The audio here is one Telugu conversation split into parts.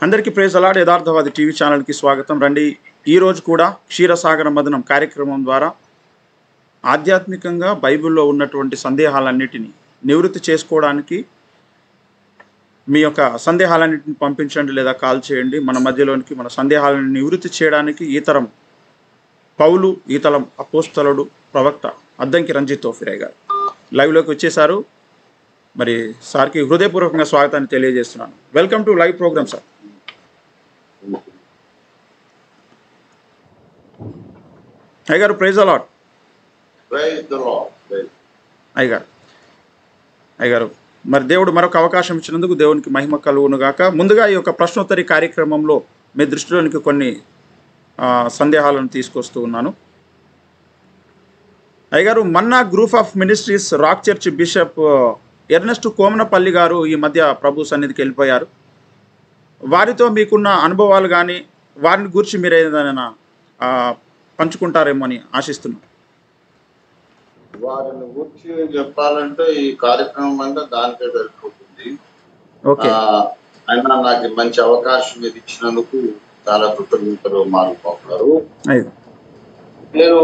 అందరికీ ప్రేజ్ అలాడ్ యథార్థవాది టీవీ ఛానల్కి స్వాగతం రండి ఈ రోజు కూడా క్షీరసాగర మదనం కార్యక్రమం ద్వారా ఆధ్యాత్మికంగా బైబిల్లో ఉన్నటువంటి సందేహాలన్నిటినీ నివృత్తి చేసుకోవడానికి మీ యొక్క సందేహాలన్నింటిని పంపించండి లేదా కాల్ చేయండి మన మధ్యలోనికి మన సందేహాలను నివృత్తి చేయడానికి ఈ తరం పౌలు ఈతలం అపోస్తలుడు ప్రవక్త అద్దంకి రంజిత్ తోఫిరే గారు లైవ్లోకి వచ్చేసారు మరి సార్కి హృదయపూర్వకంగా స్వాగతాన్ని తెలియజేస్తున్నాను welcome to live programme sir అయ్యగారు ప్రైజ్ అలాట్ Praise the Lord. Praise. అయ్యగారు అయ్యగారు మరి దేవుడు మరొక అవకాశం ఇచ్చినందుకు దేవునికి మహిమ కలుగును గాక ముందుగా ఈ యొక్క ప్రశ్నోత్తరి కార్యక్రమంలో మీ దృష్టిలోనికి కొన్ని ఆ, సందేహాలను తీసుకొస్తూ ఉన్నాను అయ్యగారు Manna Group of Ministries Rock Church bishop Ernest Komanapalli garu ఈ మధ్య ప్రభు సన్నిధికి వెళ్ళిపోయారు వారితో మీకున్న అనుభవాలు కానీ వారిని గురించి మీరు ఏదైనా ఆ, పంచుకుంటారేమో అని ఆశిస్తున్నాను వారిని గురించి చెప్పాలంటే ఈ కార్యక్రమం అంతా దానికే సరిపోతుంది ఓకే ఆ, అయినా నాకు ఈ మంచి అవకాశం మీరు ఇచ్చినందుకు చాలా కృతజ్ఞతలు మారిపోతున్నారు అయ్యో నేను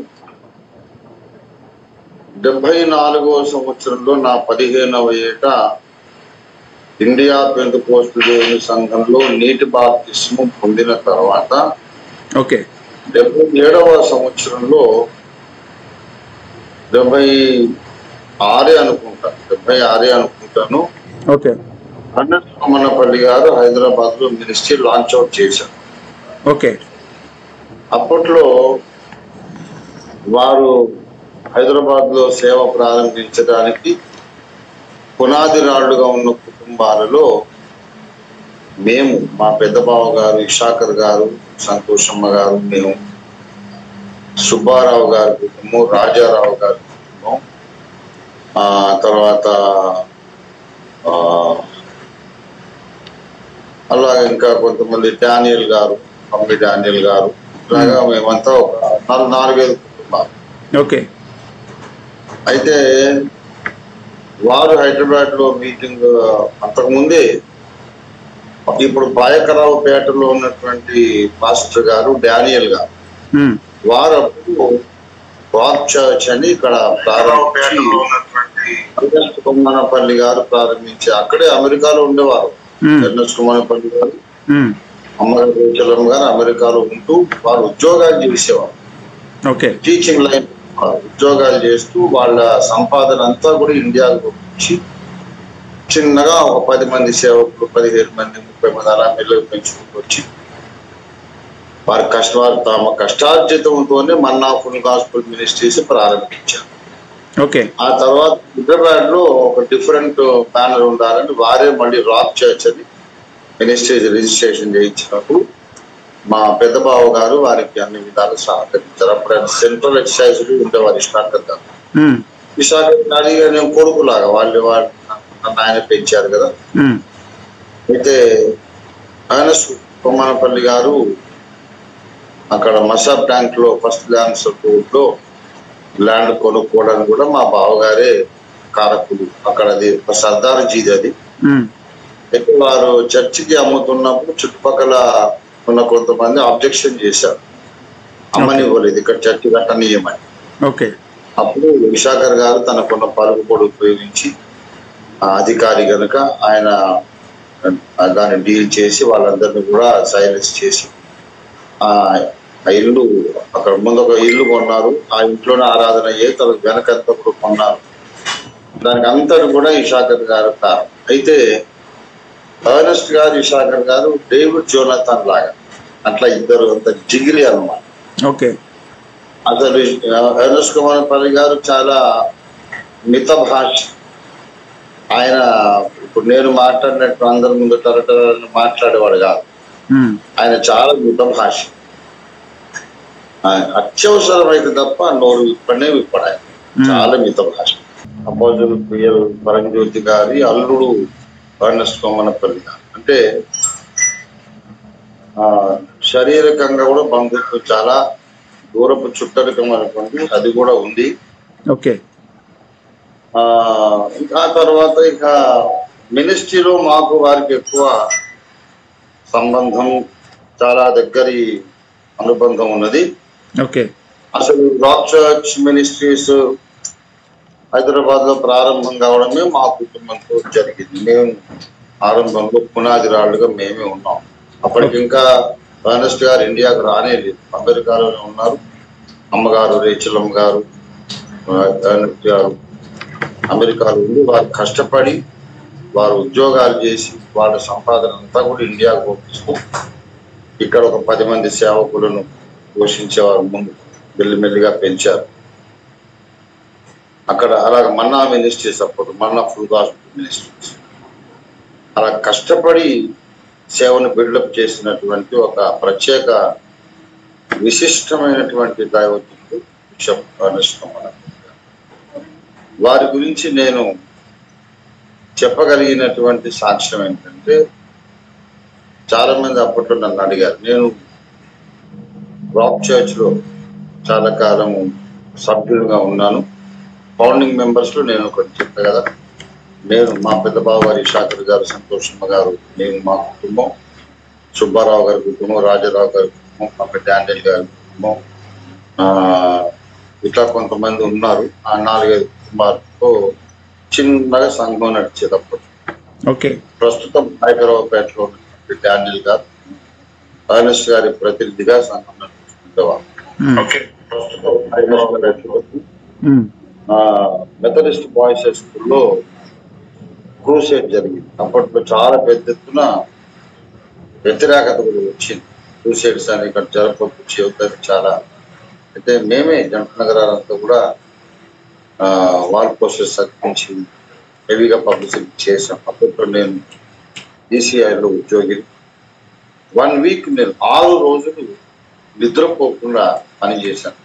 డెబ్బై నాలుగవ సంవత్సరంలో నా పదిహేనవ ఏట ఇండియా పెంత పోస్టు దేవుని సంఘంలో నీటి బాప్తిస్ము పొందిన తర్వాత ఓకే డెబ్బై ఏడవ సంవత్సరంలో డెబ్బై ఆరే అనుకుంటా డెబ్బై ఆరే అనుకుంటాను ఓకే అన్నట్ రమణపల్లి గారు హైదరాబాద్ లో మినిస్ట్రీ లాంచ్ అవుట్ చేశారు ఓకే అప్పట్లో వారు హైదరాబాద్ లో సేవ ప్రారంభించడానికి పునాది రాళ్లుగా ఉన్న కుటుంబాలలో మేము మా పెద్ద బావ గారు ఇషాకర్ గారు సంతోషమ్మ గారు మేము సుబ్బారావు గారి కుటుంబం రాజారావు గారి కుటుంబం ఆ తర్వాత ఆ, అలాగే ఇంకా కొంతమంది డానియల్ గారు అమ్మి డానియల్ గారు ఇలాగా మేమంతా ఒక నాలుగు నాలుగైదు కుటుంబాలు ఓకే అయితే వారు హైదరాబాద్ లో మీటింగ్ అంతకుముందే ఇప్పుడు బాయకరావు పేటలో ఉన్నటువంటి పాస్టర్ గారు డానియల్ గారు మ్మ్. వారు అప్పుడు రాక్ చర్చ్ అని ఇక్కడ ప్రారంభించి ఎర్నెస్ట్ కుమ్మనపల్లి గారు ప్రారంభించి అక్కడే అమెరికాలో ఉండేవారు మ్మ్. ఎర్నెస్ట్ కుమ్మనపల్లి గారు మ్మ్. అమ్మగారు రేచలమ్మ గారు అమెరికాలో ఉంటూ వారు ఉద్యోగాలు చేసేవారు ఓకే టీచింగ్ లైన్ ఉద్యోగాలు చేస్తూ వాళ్ళ సంపాదన అంతా కూడా ఇండియాకు వచ్చి చిన్నగా ఒక పది మంది సేవకులు పదిహేను మంది ముప్పై మంది అలా మెల్లగా పెంచుకుంటూ వచ్చి వారి కష్ట వారు తమ కష్టార్జితంతోనే మన్నా ఫుల్ గాస్పుల్ మినిస్ట్రీస్ ప్రారంభించారు ఓకే ఆ తర్వాత హైదరాబాద్ లో ఒక డిఫరెంట్ బ్యానర్ ఉండాలని వారే మళ్ళీ రాక్ చర్చ్ అని మినిస్ట్రీస్ రిజిస్ట్రేషన్ చేయించినప్పుడు మా పెద్ద బావ గారు వారికి అన్ని విధాలు సహకరించారు అప్పుడు ఆయన సెంట్రల్ ఎక్సైజ్ ఉండేవారు ఇష్టాకర్ గారు మ్మ్. ఇష్టాకర్ గారి నేను కొడుకులాగా వాళ్ళు వాళ్ళు నన్ను ఆయన పెంచారు కదా మ్మ్. అయితే ఆయన కొమ్మనపల్లి గారు అక్కడ మసాబ్ ట్యాంక్ లో ఫస్ట్ ల్యాండ్ లో ల్యాండ్ కొనుక్కోవడానికి కూడా మా బావగారే కారకులు అక్కడ అది ఒక సర్దార్ జీది అది మ్మ్. అయితే వారు చర్చికి అమ్ముతున్నప్పుడు చుట్టుపక్కల ఉన్న కొంతమంది అబ్జెక్షన్ చేశారు అమ్మనివ్వలేదు ఇక్కడ చర్చి కట్టనీయమని ఓకే అప్పుడు విశాఖర్ గారు తనకున్న పలుకు పొడి ఉపయోగించి ఆ అధికారి గనుక ఆయన ఆ దాన్ని డీల్ చేసి వాళ్ళందరినీ కూడా సైలెన్స్ చేసి ఆ ఆ ఇల్లు అక్కడ ముందు ఒక ఇల్లు కొన్నారు ఆ ఇంట్లోనే ఆరాధన అయ్యే తనకు వెనకంతా కూడా కొన్నారు దానికి అంతటి కూడా ఇషాకర్ గారు కారణం అయితే అర్నెస్ట్ గారు ఇషాకర్ గారు డేవిడ్ జోనథన్ లాగా అట్లా ఇద్దరు అంత జిగిరి అన్నమాట ఓకే అసలు ఎర్నెస్ట్ కుమారపల్లి గారు చాలా మిత భాష ఆయన ఇప్పుడు నేను మాట్లాడినట్టు అందరి ముందు టరటర అని మాట్లాడేవాడు కాదు మ్మ్. ఆయన చాలా మిత భాష ఆయన అత్యవసరమైతే తప్ప నోరు విప్పనే విప్పడు ఆయన చాలా మిత భాష అపోజులు ప్రియల్ పరంజ్యోతి గారి అల్లుడు ఎర్నెస్ట్ కొమ్మనపల్లి గారు అంటే ఆ శారీరకంగా కూడా బంధుత్వం చాలా దూరపు చుట్టరికం అనుకోండి అది కూడా ఉంది ఓకే ఆ ఇంకా తర్వాత ఇక మినిస్ట్రీలో మాకు వారికి ఎక్కువ సంబంధం చాలా దగ్గరి అనుబంధం ఉన్నది ఓకే అసలు రాక్ చర్చ్ మినిస్ట్రీస్ హైదరాబాద్ లో ప్రారంభం కావడమే మా కుటుంబంతో జరిగింది మేము ఆరంభంలో పునాది రాళ్ళుగా మేమే ఉన్నాం అప్పటికి ఇంకా అర్నెస్ట్ గారు ఇండియాకు రానే లేదు అమెరికాలోనే ఉన్నారు అమ్మగారు రేచలమ్మ గారు ఆ, అర్నెస్ట్ గారు అమెరికాలో ఉండి వారు కష్టపడి వారు ఉద్యోగాలు చేసి వాళ్ళ సంపాదన అంతా కూడా ఇండియాకు పంపిస్తూ ఇక్కడ ఒక పది మంది సేవకులను పోషించేవారు ముందు మెల్లిమెల్లిగా పెంచారు అక్కడ అలాగ మన్నా మినిస్ట్రీస్ అప్పుడు మన్నా ఫుల్ హాస్పిటల్ మినిస్ట్రీస్ అలా కష్టపడి సేవను బిల్డప్ చేసినటువంటి ఒక ప్రత్యేక విశిష్టమైనటువంటి దైవజ్ఞుడు బిషప్ అర్నెస్ట్ కమల. వారి గురించి నేను చెప్పగలిగినటువంటి సాక్ష్యం ఏంటంటే చాలా మంది అప్పట్లో నన్ను అడిగారు నేను రాక్ చర్చ్ లో చాలా కాలం సభ్యులుగా ఉన్నాను ఫౌండింగ్ మెంబర్స్ లో నేను ఒకటి చెప్పా కదా నేను మా పెద్ద బావ గారు ఇషాకర్ గారు సంతోషమ్మ గారు నేను మా కుటుంబం సుబ్బారావు గారి కుటుంబం రాజారావు గారి కుటుంబం మా పెద్ద డాండెల్ గారి కుటుంబం ఆ, ఇట్లా కొంతమంది ఉన్నారు ఆ నాలుగైదు కుటుంబాలతో చిన్నగా సంఘం నడిచేటప్పుడు ఓకే ప్రస్తుతం హైదరాబాద్పేటలో ఉన్నటువంటి డానియల్ గారు అర్నెస్ట్ గారి ప్రతినిధిగా సంఘం నడుపుతుండేవారు మ్మ్. ప్రస్తుతం హైదరాబాద్పేటలో మ్మ్. ఆ, మెథడిస్ట్ బాయ్స్ హై స్కూల్లో క్రూసేడ్ జరిగింది అప్పట్లో చాలా పెద్ద ఎత్తున వ్యతిరేకత కూడా వచ్చింది క్రూసేడ్స్ అని ఇక్కడ జరపకు చెబుతారు చాలా అయితే మేమే జంట నగరాలంతా కూడా ఆ, వాల్ పోస్టర్స్ అర్పించి హెవీగా పబ్లిసిటీ చేశాం అప్పట్లో నేను ఈసీఐలో ఉద్యోగి వన్ వీక్ నేను ఆరు రోజులు నిద్రపోకుండా పనిచేశాను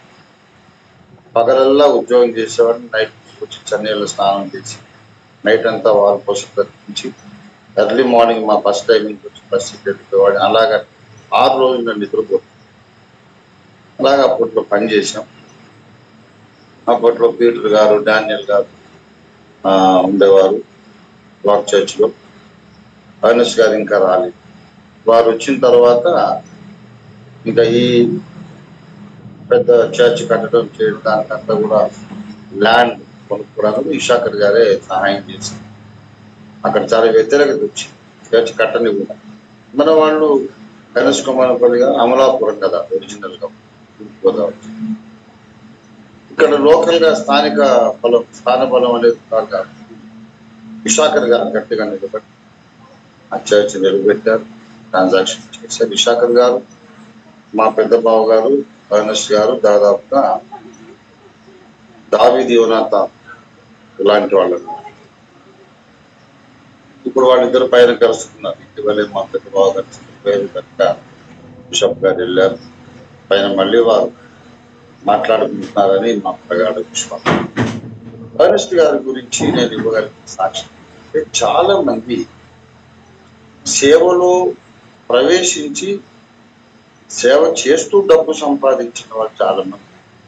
పగలల్లా ఉద్యోగం చేసేవాడిని నైట్ వచ్చి చన్నీళ్ళ స్నానం చేసి నైట్ అంతా వారు పోషణ తప్పించి ఎర్లీ మార్నింగ్ మా బస్ టైమింగ్ వచ్చి బస్ వెళ్ళిపోయేవాడిని అలాగా ఆరు రోజులు నేను నిద్రపోతాను అలాగా అప్పట్లో పని చేశాం అప్పట్లో పీటర్ గారు డానియల్ గారు ఆ, ఉండేవారు బ్లాక్ చర్చ్లో అర్నెస్ట్ గారు ఇంకా రాలేదు వారు వచ్చిన తర్వాత ఇంకా ఈ పెద్ద చర్చ్ కట్టడం చేయడం దానికంతా కూడా ల్యాండ్ కొనుక్కోవడానికి ఇషాకర్ గారే సహాయం చేశారు అక్కడ చాలా వ్యతిరేకత వచ్చింది చర్చ్ కట్టని కూడా మన వాళ్ళు గణేష్ కుమారపల్లి గారు అమలాపురం కదా ఒరిజినల్ గా గోదావరి ఇక్కడ లోకల్ గా స్థానిక బలం స్థాన బలం అనేది కాక విశాఖర్ గారు గట్టిగా నిలబడి ఆ చర్చ్ నిలబెట్టారు ట్రాన్సాక్షన్ చేశారు విశాఖర్ గారు మా పెద్ద బావ గారు అర్నెస్ట్ గారు దాదాపుగా దావీది యోనాథ ఇలాంటి వాళ్ళు ఇప్పుడు వాళ్ళిద్దరు పైన కలుస్తున్నారు ఇటీవలే మా పెద్ద బావ గారు పేరు కనుక బిషప్ గారు వెళ్ళారు పైన మళ్ళీ వారు మాట్లాడుకుంటున్నారని మా ప్రగాఢ విశ్వాసం అరెస్ట్ గారి గురించి నేను ఇవ్వగలిగిన సాక్ష్యం అంటే చాలా మంది సేవలో ప్రవేశించి సేవ చేస్తూ డబ్బు సంపాదించిన వాళ్ళు చాలా మంది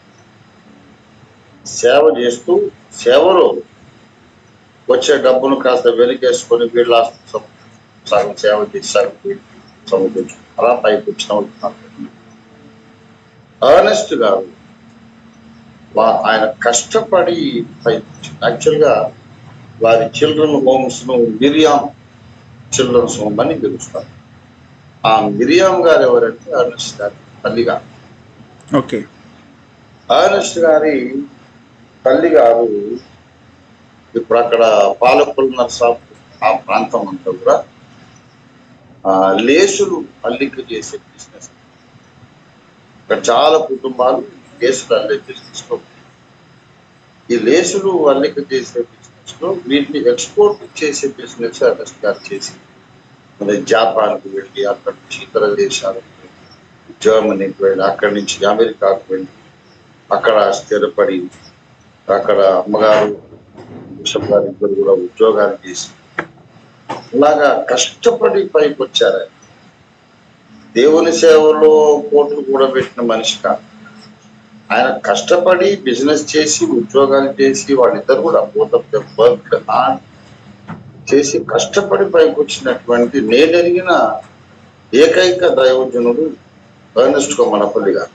సేవ చేస్తూ సేవలో వచ్చే డబ్బును కాస్త వెనకేసుకొని వీళ్ళ ఆస్తి సం- సగం సేవ చేసి సగం వీళ్ళు సమకూర్చు అలా పైకి వచ్చిన వాళ్ళు ఉన్నారు. అర్నెస్ట్ గారు వా- ఆయన కష్టపడి యాక్చువల్ గా వారి చిల్డ్రన్ హోమ్స్ ను మిరియాం చిల్డ్రన్స్ హోమ్ అని పిలుస్తారు ఆ మిరియాం గారు ఎవరంటే అర్నెస్ట్ గారి తల్లి గారు ఓకే అర్నెస్ట్ గారి తల్లి గారు ఇప్పుడు అక్కడ పాలకుల నర్సాపు ఆ ప్రాంతం అంతా కూడా ఆ లేసులు అల్లిక చేసే బిజినెస్ ఇక్కడ చాలా కుటుంబాలు లేసులు అల్లే బిజినెస్ లో ఈ లేసులు అల్లిక చేసే బిజినెస్ లో వీటిని ఎక్స్పోర్ట్ చేసే బిజినెస్ అరెస్ట్ గారు చేసి మన జపాన్కి వెళ్ళి అక్కడ నుంచి ఇతర దేశాలకు వెళ్ళి, జర్మనీకి వెళ్ళి అక్కడి నుంచి అమెరికాకు వెళ్ళి అక్కడ స్థిరపడి అక్కడ అమ్మగారు బిషప్ గారు ఇద్దరు కూడా ఉద్యోగాలు చేసి అలాగా కష్టపడి పైకి వచ్చారు ఆయన. దేవుని సేవలో కోట్లు కూడా పెట్టిన మనిషి కాదు ఆయన కష్టపడి బిజినెస్ చేసి ఉద్యోగాలు చేసి వాళ్ళిద్దరు కూడా బోత్ ఆఫ్ ద వర్క్ చేసి కష్టపడి పైకి వచ్చినటువంటి నేను ఎరిగిన ఏకైక దైవజనుడు ఎర్నెస్ట్ కొమ్మనపల్లి గారు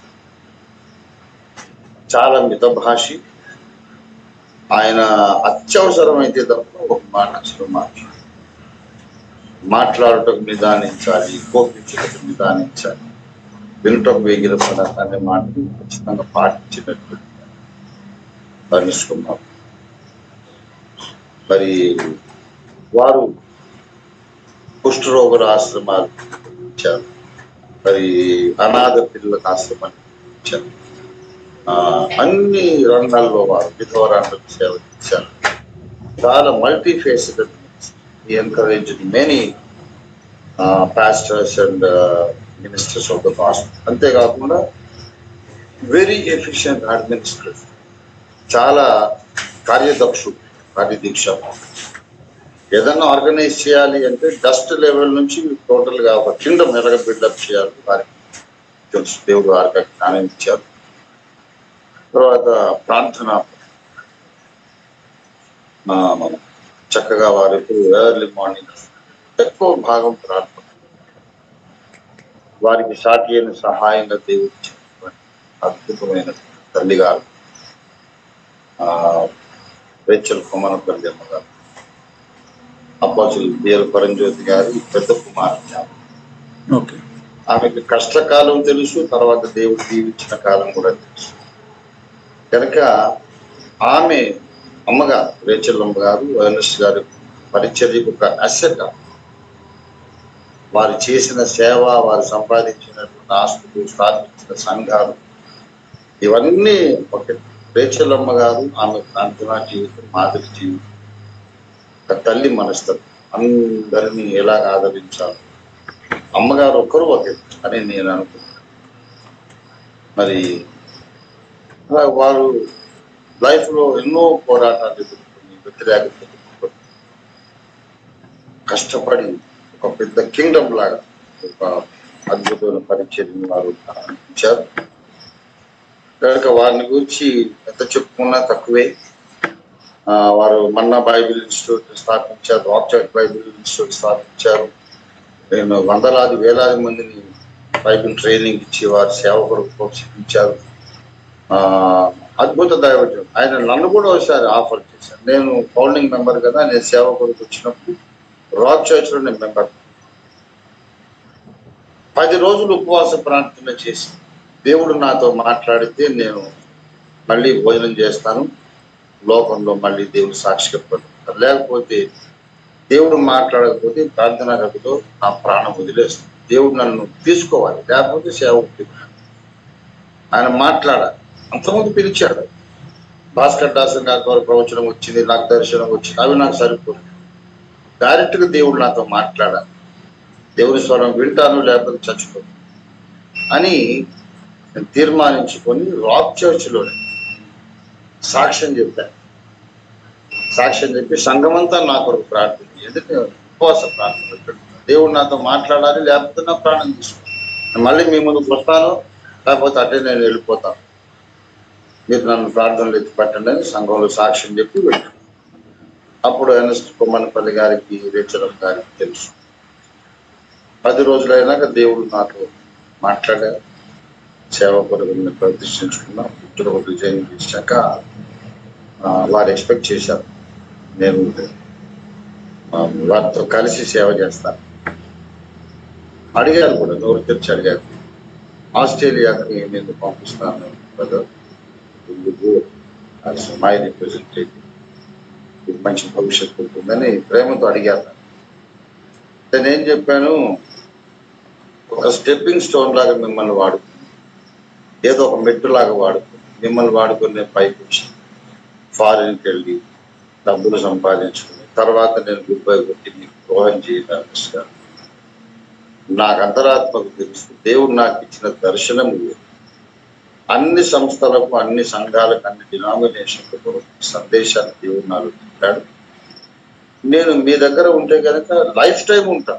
చాలా మితభాషి ఆయన అత్యవసరమైతే తప్ప ఒక మాట అసలు మాట్లాడు మాట్లాడటం నిదానించాలి కోపించటం నిదానించాలి వినటం వేగిన పదార్థాన్ని మాటలు ఖచ్చితంగా పాటించినట్టు వర్ణిస్తున్నాం మరి వారు కుష్ఠరోగుల ఆశ్రమాలు ఇచ్చారు మరి అనాథ పిల్లలకు ఆశ్రమాన్ని ఇచ్చారు ఆ, అన్ని రంగాల్లో వారు విధవరాండ్రకు సేవ ఇచ్చారు చాలా multifaceted encourage many pastors and ministers of the past అంతేకాకుండా వెరీ ఎఫిషియంట్ అడ్మినిస్ట్రేటర్ చాలా కార్యదక్షుడు కార్యదీక్ష ఏదన్నా ఆర్గనైజ్ చేయాలి అంటే డస్ట్ లెవెల్ నుంచి టోటల్ గా ఒక కిందం ఎలాగ బిల్డప్ చేయాలి వారికి తెలుసు దేవుడు వారికి ఆ జ్ఞానం ఇచ్చారు తర్వాత ప్రార్థన ఆ, మనం చక్కగా వారికి ఎర్లీ మార్నింగ్ ఎక్కువ భాగం ప్రార్థన వారికి సాటి అయిన సహాయంగా దేవుడు ఇచ్చినటువంటి అద్భుతమైన తల్లి గారు ఆ, రేచల్ కుమారపల్లి అమ్మ గారు అబ్బాసులు దేవ పరంజ్యోతి గారి పెద్ద కుమార్తె ఆమె. ఓకే ఆమెకి కష్టకాలం తెలుసు తర్వాత దేవుడు దీవించిన కాలం కూడా తెలుసు కనుక ఆమె అమ్మగారు రేచల్ అమ్మ గారు ఎర్నెస్ట్ గారు పరిచర్యకు ఒక అసెట్ వారు చేసిన సేవ వారు సంపాదించినటువంటి ఆస్తులు స్థాపించిన సంఘాలు ఇవన్నీ ఒక రేచల్ అమ్మ గారు ఆమె ప్రాంతన జీవితం మాదిరి జీవితం ఒక తల్లి మనస్తత్వం అందరినీ ఎలాగ ఆదరించాలి అమ్మగారు ఒక్కరు ఒకే అని నేను అనుకుంటున్నాను మరి అలా వారు లైఫ్ లో ఎన్నో పోరాటాలు ఎదుర్కొని వ్యతిరేకత ఎదుర్కొని కష్టపడి ఒక పెద్ద కింగ్డమ్ లాగా ఒక అద్భుతమైన పరిచయం వారు ఇచ్చారు కనుక వారిని గురించి ఎంత చెప్పుకున్నా తక్కువే ఆ, వారు మన్నా బైబిల్ ఇన్స్టిట్యూట్ స్థాపించారు రాక్ చర్చ్ బైబిల్ ఇన్స్టిట్యూట్ స్థాపించారు నేను వందలాది వేలాది మందిని బైబిల్ ట్రైనింగ్ ఇచ్చి వారి సేవకులు ప్రోత్సహించారు ఆ అద్భుత దైవజం ఆయన నన్ను కూడా ఒకసారి ఆఫర్ చేశాను నేను ఫౌండింగ్ మెంబర్ కదా నేను సేవకుడికి వచ్చినప్పుడు రాక్ చర్చ్ లో నేను మెంబర్ పది రోజులు ఉపవాస ప్రార్థన చేసి దేవుడు నాతో మాట్లాడితే నేను మళ్ళీ భోజనం చేస్తాను లోకంలో మళ్ళీ దేవుడు సాక్షిగా పడుతారు లేకపోతే దేవుడు మాట్లాడకపోతే ప్రార్థనా గదిలో నా ప్రాణం వదిలేస్తుంది దేవుడు నన్ను తీసుకోవాలి లేకపోతే సేవకు ఆయన మాట్లాడాలి అంతకుముందు పిలిచాడు భాస్కర్ దాసన్ గారి ద్వారా ప్రవచనం వచ్చింది నాకు దర్శనం వచ్చింది అవి నాకు సరిపోదు డైరెక్ట్ గా దేవుడు నాతో మాట్లాడాలి దేవుని స్వరం వింటాను లేకపోతే చచ్చిపోను అని నేను తీర్మానించుకొని రాక్ చర్చ్లోనే సాక్ష్యం చెప్పాను సాక్ష్యం చెప్పి సంఘమంతా నా కొరకు ప్రార్థించి ఎందుకంటే ఉపవాస ప్రార్థన పెట్టుకున్నాను. దేవుడు నాతో మాట్లాడాలి లేకపోతే నా ప్రాణం తీసుకో మళ్ళీ మీ ముందుకు వస్తాను లేకపోతే అటే నేను వెళ్ళిపోతాను మీరు నన్ను ప్రార్థనలు ఎత్తి పెట్టండి అని సంఘంలో సాక్ష్యం చెప్పి వెళ్ళాను అప్పుడు ఎన్ఎస్ కొమ్మనపల్లి గారికి రేచలం గారికి తెలుసు పది రోజులైనాక దేవుడు నాతో మాట్లాడారు సేవ కొరకు ప్రతిష్ఠించుకున్నాం ఉత్తరవద్దు జైన్ చేశాక ఆ, వారు ఎక్స్పెక్ట్ చేశారు నేను ఆ, వారితో కలిసి సేవ చేస్తాను అడిగారు కూడా నోరు తెరిచి అడిగారు ఆస్ట్రేలియాకి నేను ఎందుకు పంపిస్తాను బ్రదర్ ఎందుకు మై రిప్రజెంటేటివ్ ఇది మంచి భవిష్యత్తు ఉంటుందని ప్రేమతో అడిగారు నేను ఏం చెప్పాను ఒక స్టెప్పింగ్ స్టోన్ లాగా మిమ్మల్ని వాడుకుని ఏదో ఒక మెట్టు లాగా వాడుకుని మిమ్మల్ని వాడుకునే పైకి వచ్చి ఫారిన్కి వెళ్ళి డబ్బులు సంపాదించుకుని తర్వాత నేను గుడ్ బై కొట్టి మీకు ద్రోహం చేయడానికి నాకు అంతరాత్మకు తెలుసు దేవుడు నాకు ఇచ్చిన దర్శనం ఇది. అన్ని సంస్థలకు అన్ని సంఘాలకు అన్ని డినామినేషన్లకు సందేశాన్ని దేవుడు నాకు చెప్పాడు నేను మీ దగ్గర ఉంటే కనుక లైఫ్ టైం ఉంటా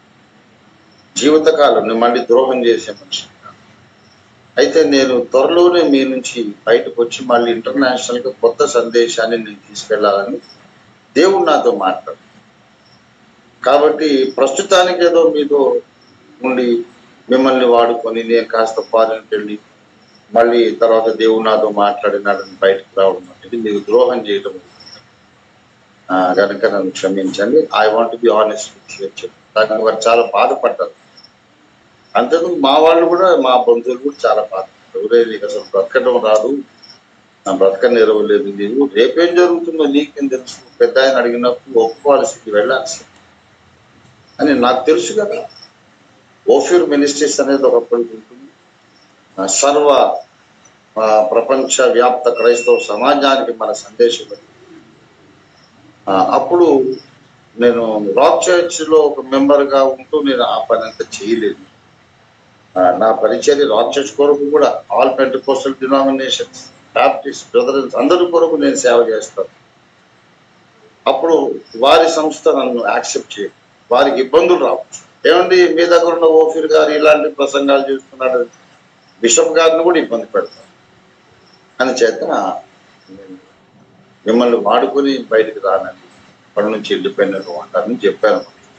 జీవితకాలం నేను మళ్ళీ ద్రోహం చేసే మనిషి కాదు. అయితే నేను త్వరలోనే మీ నుంచి బయటకు వచ్చి మళ్ళీ ఇంటర్నేషనల్ గా కొత్త సందేశాన్ని నేను తీసుకెళ్లాలని దేవుడు నాతో మాట్లాడు కాబట్టి ప్రస్తుతానికి ఏదో మీతో ఉండి మిమ్మల్ని వాడుకొని నేను కాస్త ఫారెన్కి వెళ్ళి మళ్ళీ తర్వాత దేవుడు నాతో మాట్లాడినాడని బయటకు రావడం అనేది మీకు ద్రోహం చేయడం ఆ, కనుక నన్ను క్షమించండి I want be honest with you చెప్పి దానికి వారు చాలా బాధపడ్డారు అంతేందుకు మా వాళ్ళు కూడా మా బంధువులు కూడా చాలా బాధపడ్డారు ఎవరైనా నీకు అసలు బ్రతకడం రాదు నా బ్రతక నెరవలేదు నీవు రేపేం జరుగుతుందో నీకేం తెలుసు పెద్ద ఆయన అడిగినప్పుడు ఒప్పుకోవాల్సింది వెళ్ళాల్సింది అని నాకు తెలుసు కదా ఓఫ్యూర్ మినిస్ట్రీస్ అనేది ఒకప్పటికి ఉంటుంది ఆ, సర్వ ఆ, ప్రపంచ వ్యాప్త క్రైస్తవ సమాజానికి మన సందేశం అది. ఆ, అప్పుడు నేను రాక్ చర్చ్ లో ఒక మెంబర్ గా ఉంటూ నేను ఆ పని అంతా చేయలేదు ఆ, నా పరిచర్య రాక్ చర్చ్ కొరకు కూడా all Pentecostal denominations Baptist brothers అందరి కొరకు నేను సేవ చేస్తాను అప్పుడు వారి సంస్థ నన్ను యాక్సెప్ట్ చేయదు వారికి ఇబ్బందులు రావచ్చు ఏమండి మీ దగ్గర ఉన్న ఓఫీర్ గారు ఇలాంటి ప్రసంగాలు చేస్తున్నాడు బిషప్ గారిని కూడా ఇబ్బంది పెడతారు అని చేత నేను మిమ్మల్ని వాడుకొని బయటికి రానండి పని నుంచి వెళ్ళిపోయినట్టు అంటారని చెప్పాను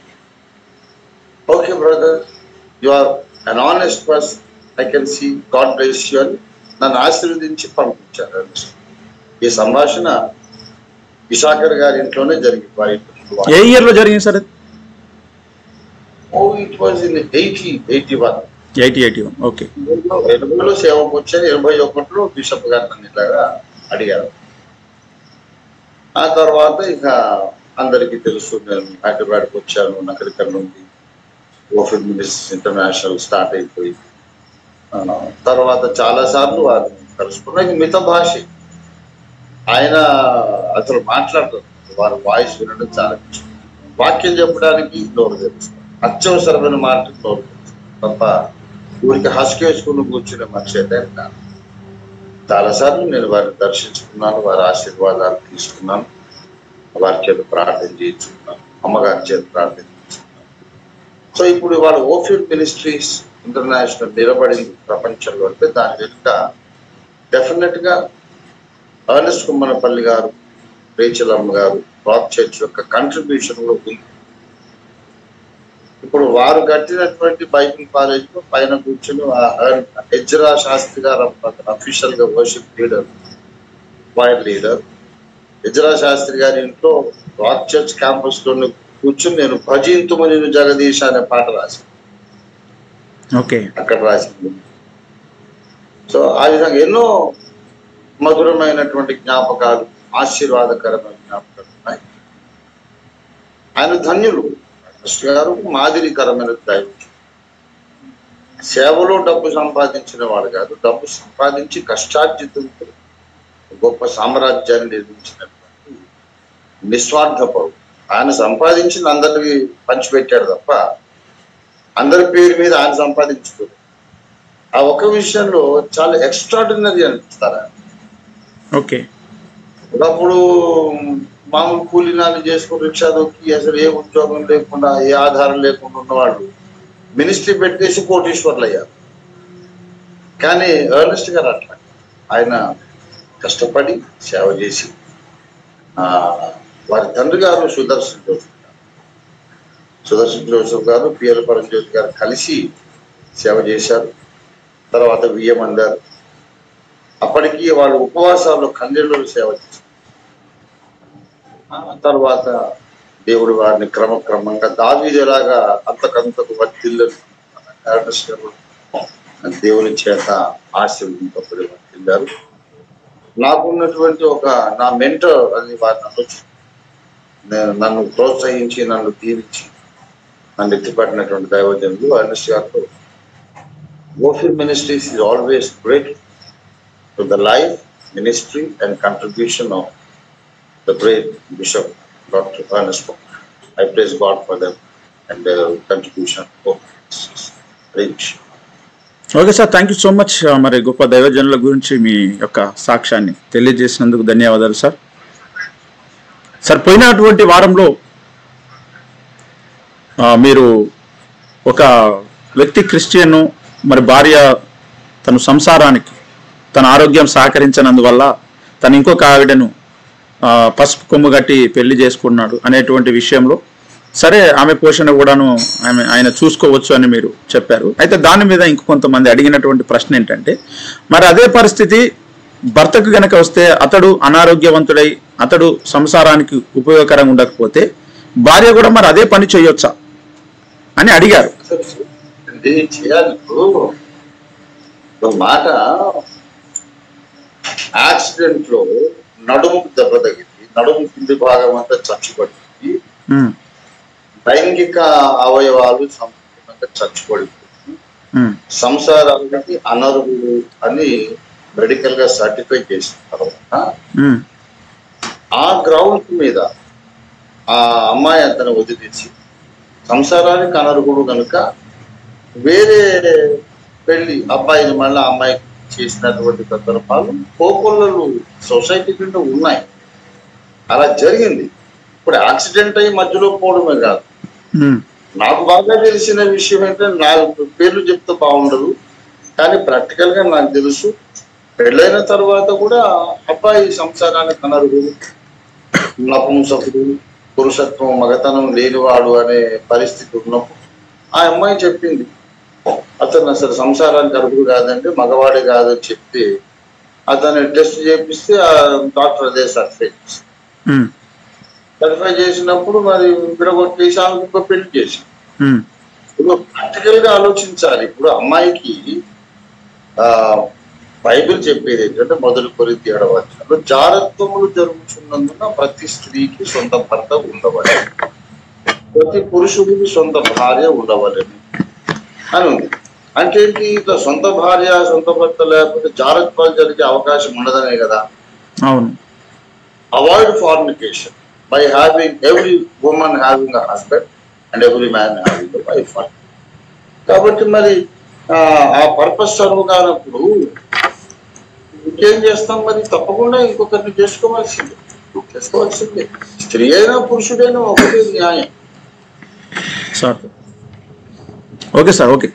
okay brother you are an honest person I can see God bless you అని నన్ను ఆశీర్వదించి పంపించారు ఈ సంభాషణ విశాఖర్ గారి ఇంట్లోనే జరిగింది వారి ఇంట్లో ఏ ఇయర్లో జరిగింది sir oh it was in eighty eighty one eighty eighty one okay ఎనభైలో సేవకు వచ్చాను ఎనభై ఒకటిలో బిషప్ గారు నన్ను ఇలాగా అడిగారు ఆ తర్వాత ఇక అందరికీ తెలుసు నేను హైదరాబాద్కి వచ్చాను నగరికల్ నుండి ఓఫిన్ మినిస్టర్స్ ఇంటర్నేషనల్ స్టార్ట్ అయిపోయి ఆ, తర్వాత చాలా సార్లు వారిని కలుసుకున్నా ఇక మిత భాష ఆయన అసలు మాట్లాడతారు వారి వాయిస్ వినడం చాలా ఇష్టం వాక్యం చెప్పడానికి నోరు తెలుసు అత్యవసరమైన మాట నోరు తెలుసు తప్ప ఊరికి హస్కేసుకుని కూర్చునే మనిషి అయితే ఆయన కాదు చాలాసార్లు నేను వారిని దర్శించుకున్నాను వారి ఆశీర్వాదాలు తీసుకున్నాను వారి చేత ప్రార్థన చేయించుకున్నాను అమ్మగారి చేత ప్రార్థన చేయించుకున్నాను సో ఇప్పుడు వాళ్ళ ఓఫిల్ మినిస్ట్రీస్ ఇంటర్నేషనల్ నిలబడింది ప్రపంచంలో అంటే దాని వెనుక డెఫినెట్ గా అర్నెస్ట్ కుమ్మనపల్లి గారు రేచలమ్మ గారు రాక్ చర్చ్ యొక్క కంట్రిబ్యూషన్ కూడా ఉంది ఇప్పుడు వారు కట్టినటువంటి బైబిల్ కాలేజ్ లో పైన కూర్చొని ఎజ్రా శాస్త్రి గారు అఫీషియల్ గా వర్షిప్ లీడర్ వైర్ లీడర్ ఎజ్రా శాస్త్రి గారి ఇంట్లో రాక్ చర్చ్ క్యాంపస్ లో కూర్చొని నేను భజింతుము నేను జగదీశ అనే పాట రాశాను ఓకే అక్కడ రాసింది సో ఆ విధంగా ఎన్నో మధురమైనటువంటి జ్ఞాపకాలు ఆశీర్వాదకరమైన జ్ఞాపకాలు ఉన్నాయి ఆయన ధన్యులు కృష్ణ గారు మాదిరికరమైన దైవం సేవలో డబ్బు సంపాదించిన వాడు కాదు డబ్బు సంపాదించి కష్టార్జితంతో గొప్ప సామ్రాజ్యాన్ని నిర్మించినటువంటి నిస్వార్థపరుడు ఆయన సంపాదించిన అందరికి పంచిపెట్టాడు తప్ప అందరి పేరు మీద ఆయన సంపాదించుకోరు ఆ ఒక విషయంలో చాలా ఎక్స్ట్రాడినరీ అనిపిస్తారు ఆయన. ఓకే ఒకప్పుడు మామూలు కూలీనాలు చేసుకుని రిక్షా దొక్కి అసలు ఏ ఉద్యోగం లేకుండా ఏ ఆధారం లేకుండా ఉన్నవాళ్ళు మినిస్ట్రీ పెట్టేసి కోటీశ్వర్లు అయ్యారు కానీ ఎర్నెస్ట్ గారు అట్లా ఆయన కష్టపడి సేవ చేసి ఆ వారి తండ్రి గారు Sudarshan Joseph garu Sudarshan Joseph garu P L Paramjyothi garu కలిసి సేవ చేశారు తర్వాత విఎం గారు అప్పటికి వాళ్ళు ఉపవాసాల్లో కన్నీళ్ళు సేవ చేశారు ఆ తర్వాత దేవుడు వారిని క్రమక్రమంగా దావీదేలాగా అంతకంతకు వర్తిల్లని ఎర్నెస్ట్ గారు దేవుని చేత ఆశీర్వదింపబడి వర్తిల్లారు నాకున్నటువంటి ఒక నా మెంటర్ అని వారిని అనొచ్చు నేను నన్ను ప్రోత్సహించి నన్ను దీవించి నన్ను ఎత్తిపడినటువంటి దైవజనులు ఎర్నెస్ట్ గారితో ఓఫిల్ ministries is always grateful to the life, ministry, and contribution of the great Bishop Dr. Ernest Bock. I praise God for them and their contribution. of Rich. Okay sir thank you so much మరి గొప్ప దైవజనుల గురించి మీ యొక్క సాక్ష్యాన్ని తెలియజేసినందుకు ధన్యవాదాలు సార్ సార్ పోయినటువంటి వారంలో ఆ, మీరు ఒక వ్యక్తి క్రిస్టియన్ మరి భార్య తన సంసారానికి తన ఆరోగ్యం సహకరించినందువల్ల తను ఇంకొక ఆవిడను ఆ, పసుపు కొమ్ము కట్టి పెళ్లి చేసుకున్నాడు అనేటువంటి విషయంలో సరే ఆమె పోషణ కూడాను ఆమె ఆయన చూసుకోవచ్చు అని మీరు చెప్పారు అయితే దాని మీద ఇంకొంతమంది అడిగినటువంటి ప్రశ్న ఏంటంటే మరి అదే పరిస్థితి భర్తకు గనక వస్తే అతడు అనారోగ్యవంతుడై అతడు సంసారానికి ఉపయోగకరంగా ఉండకపోతే భార్య కూడా మరి అదే పని చేయొచ్చా అని అడిగారు అంటే చేయాలి ఇప్పుడు ఒక మాట యాక్సిడెంట్ లో నడుముకు దెబ్బ తగిలింది నడుము కింది భాగం అంతా చచ్చుపడింది ఉమ్, లైంగిక అవయవాలు సంపూర్ణంగా చచ్చుపడిపోయింది ఉమ్, సంసారానికి అనర్హులు అని మెడికల్ గా సర్టిఫై చేసిన తర్వాత ఉమ్, ఆ గ్రౌండ్ మీద ఆ అమ్మాయి అతను వదిలేసి సంసారానికి అనర్హుడు కనుక వేరే పెళ్లి అబ్బాయిని మళ్ళీ అమ్మాయికి చేసినటువంటి సందర్భాలు కోకొల్లలు సొసైటీ కింద ఉన్నాయి అలా జరిగింది ఇప్పుడు యాక్సిడెంట్ అయ్యి మధ్యలో పోవడమే కాదు ఉమ్, నాకు బాగా తెలిసిన విషయం ఏంటంటే నాకు పేర్లు చెప్తే బాగుండదు కానీ ప్రాక్టికల్ గా నాకు తెలుసు పెళ్ళైన తర్వాత కూడా అబ్బాయి సంసారానికి అనర్హుడు నపుంసకుడు పురుషత్వం మగతనం లేనివాడు అనే పరిస్థితి ఉన్నప్పుడు ఆ అమ్మాయి చెప్పింది అతను అసలు సంసారానికి అర్హుడు కాదండి మగవాడే కాదని చెప్తే అతను టెస్ట్ చేపిస్తే ఆ డాక్టర్ అదే సర్టిఫై చేసి ఉమ్, సర్టిఫై చేసినప్పుడు మరి విడగొట్టేసి ఆమెకు ఇంకో పెళ్లి చేసి ఉమ్, ఇప్పుడు ప్రాక్టికల్ గా ఆలోచించాలి ఇప్పుడు అమ్మాయికి ఆ బైబిల్ చెప్పేది ఏంటంటే మొదలు కొరింది ఏడవచ్చు జారత్వములు జరుగుతున్నందున ప్రతి స్త్రీకి సొంత భర్త ఉండవాలి ప్రతి పురుషుడికి సొంత భార్య ఉండవలని అని ఉంది అంటే ఏంటి ఇట్లా సొంత భార్య సొంత భర్త లేకపోతే జారత్వాలు జరిగే అవకాశం ఉండదనే కదా అవును avoid fornication by having every woman having a husband and every man having a wife. కాబట్టి మరి ఆ, ఆ పర్పస్ సర్వ్ కానప్పుడు ఇంకేం చేస్తాం మరి తప్పకుండా ఇంకొకరిని చేసుకోవాల్సిందే చేసుకోవాల్సిందే స్త్రీ అయినా పురుషుడైనా ఒకటే న్యాయం sir okay sir okay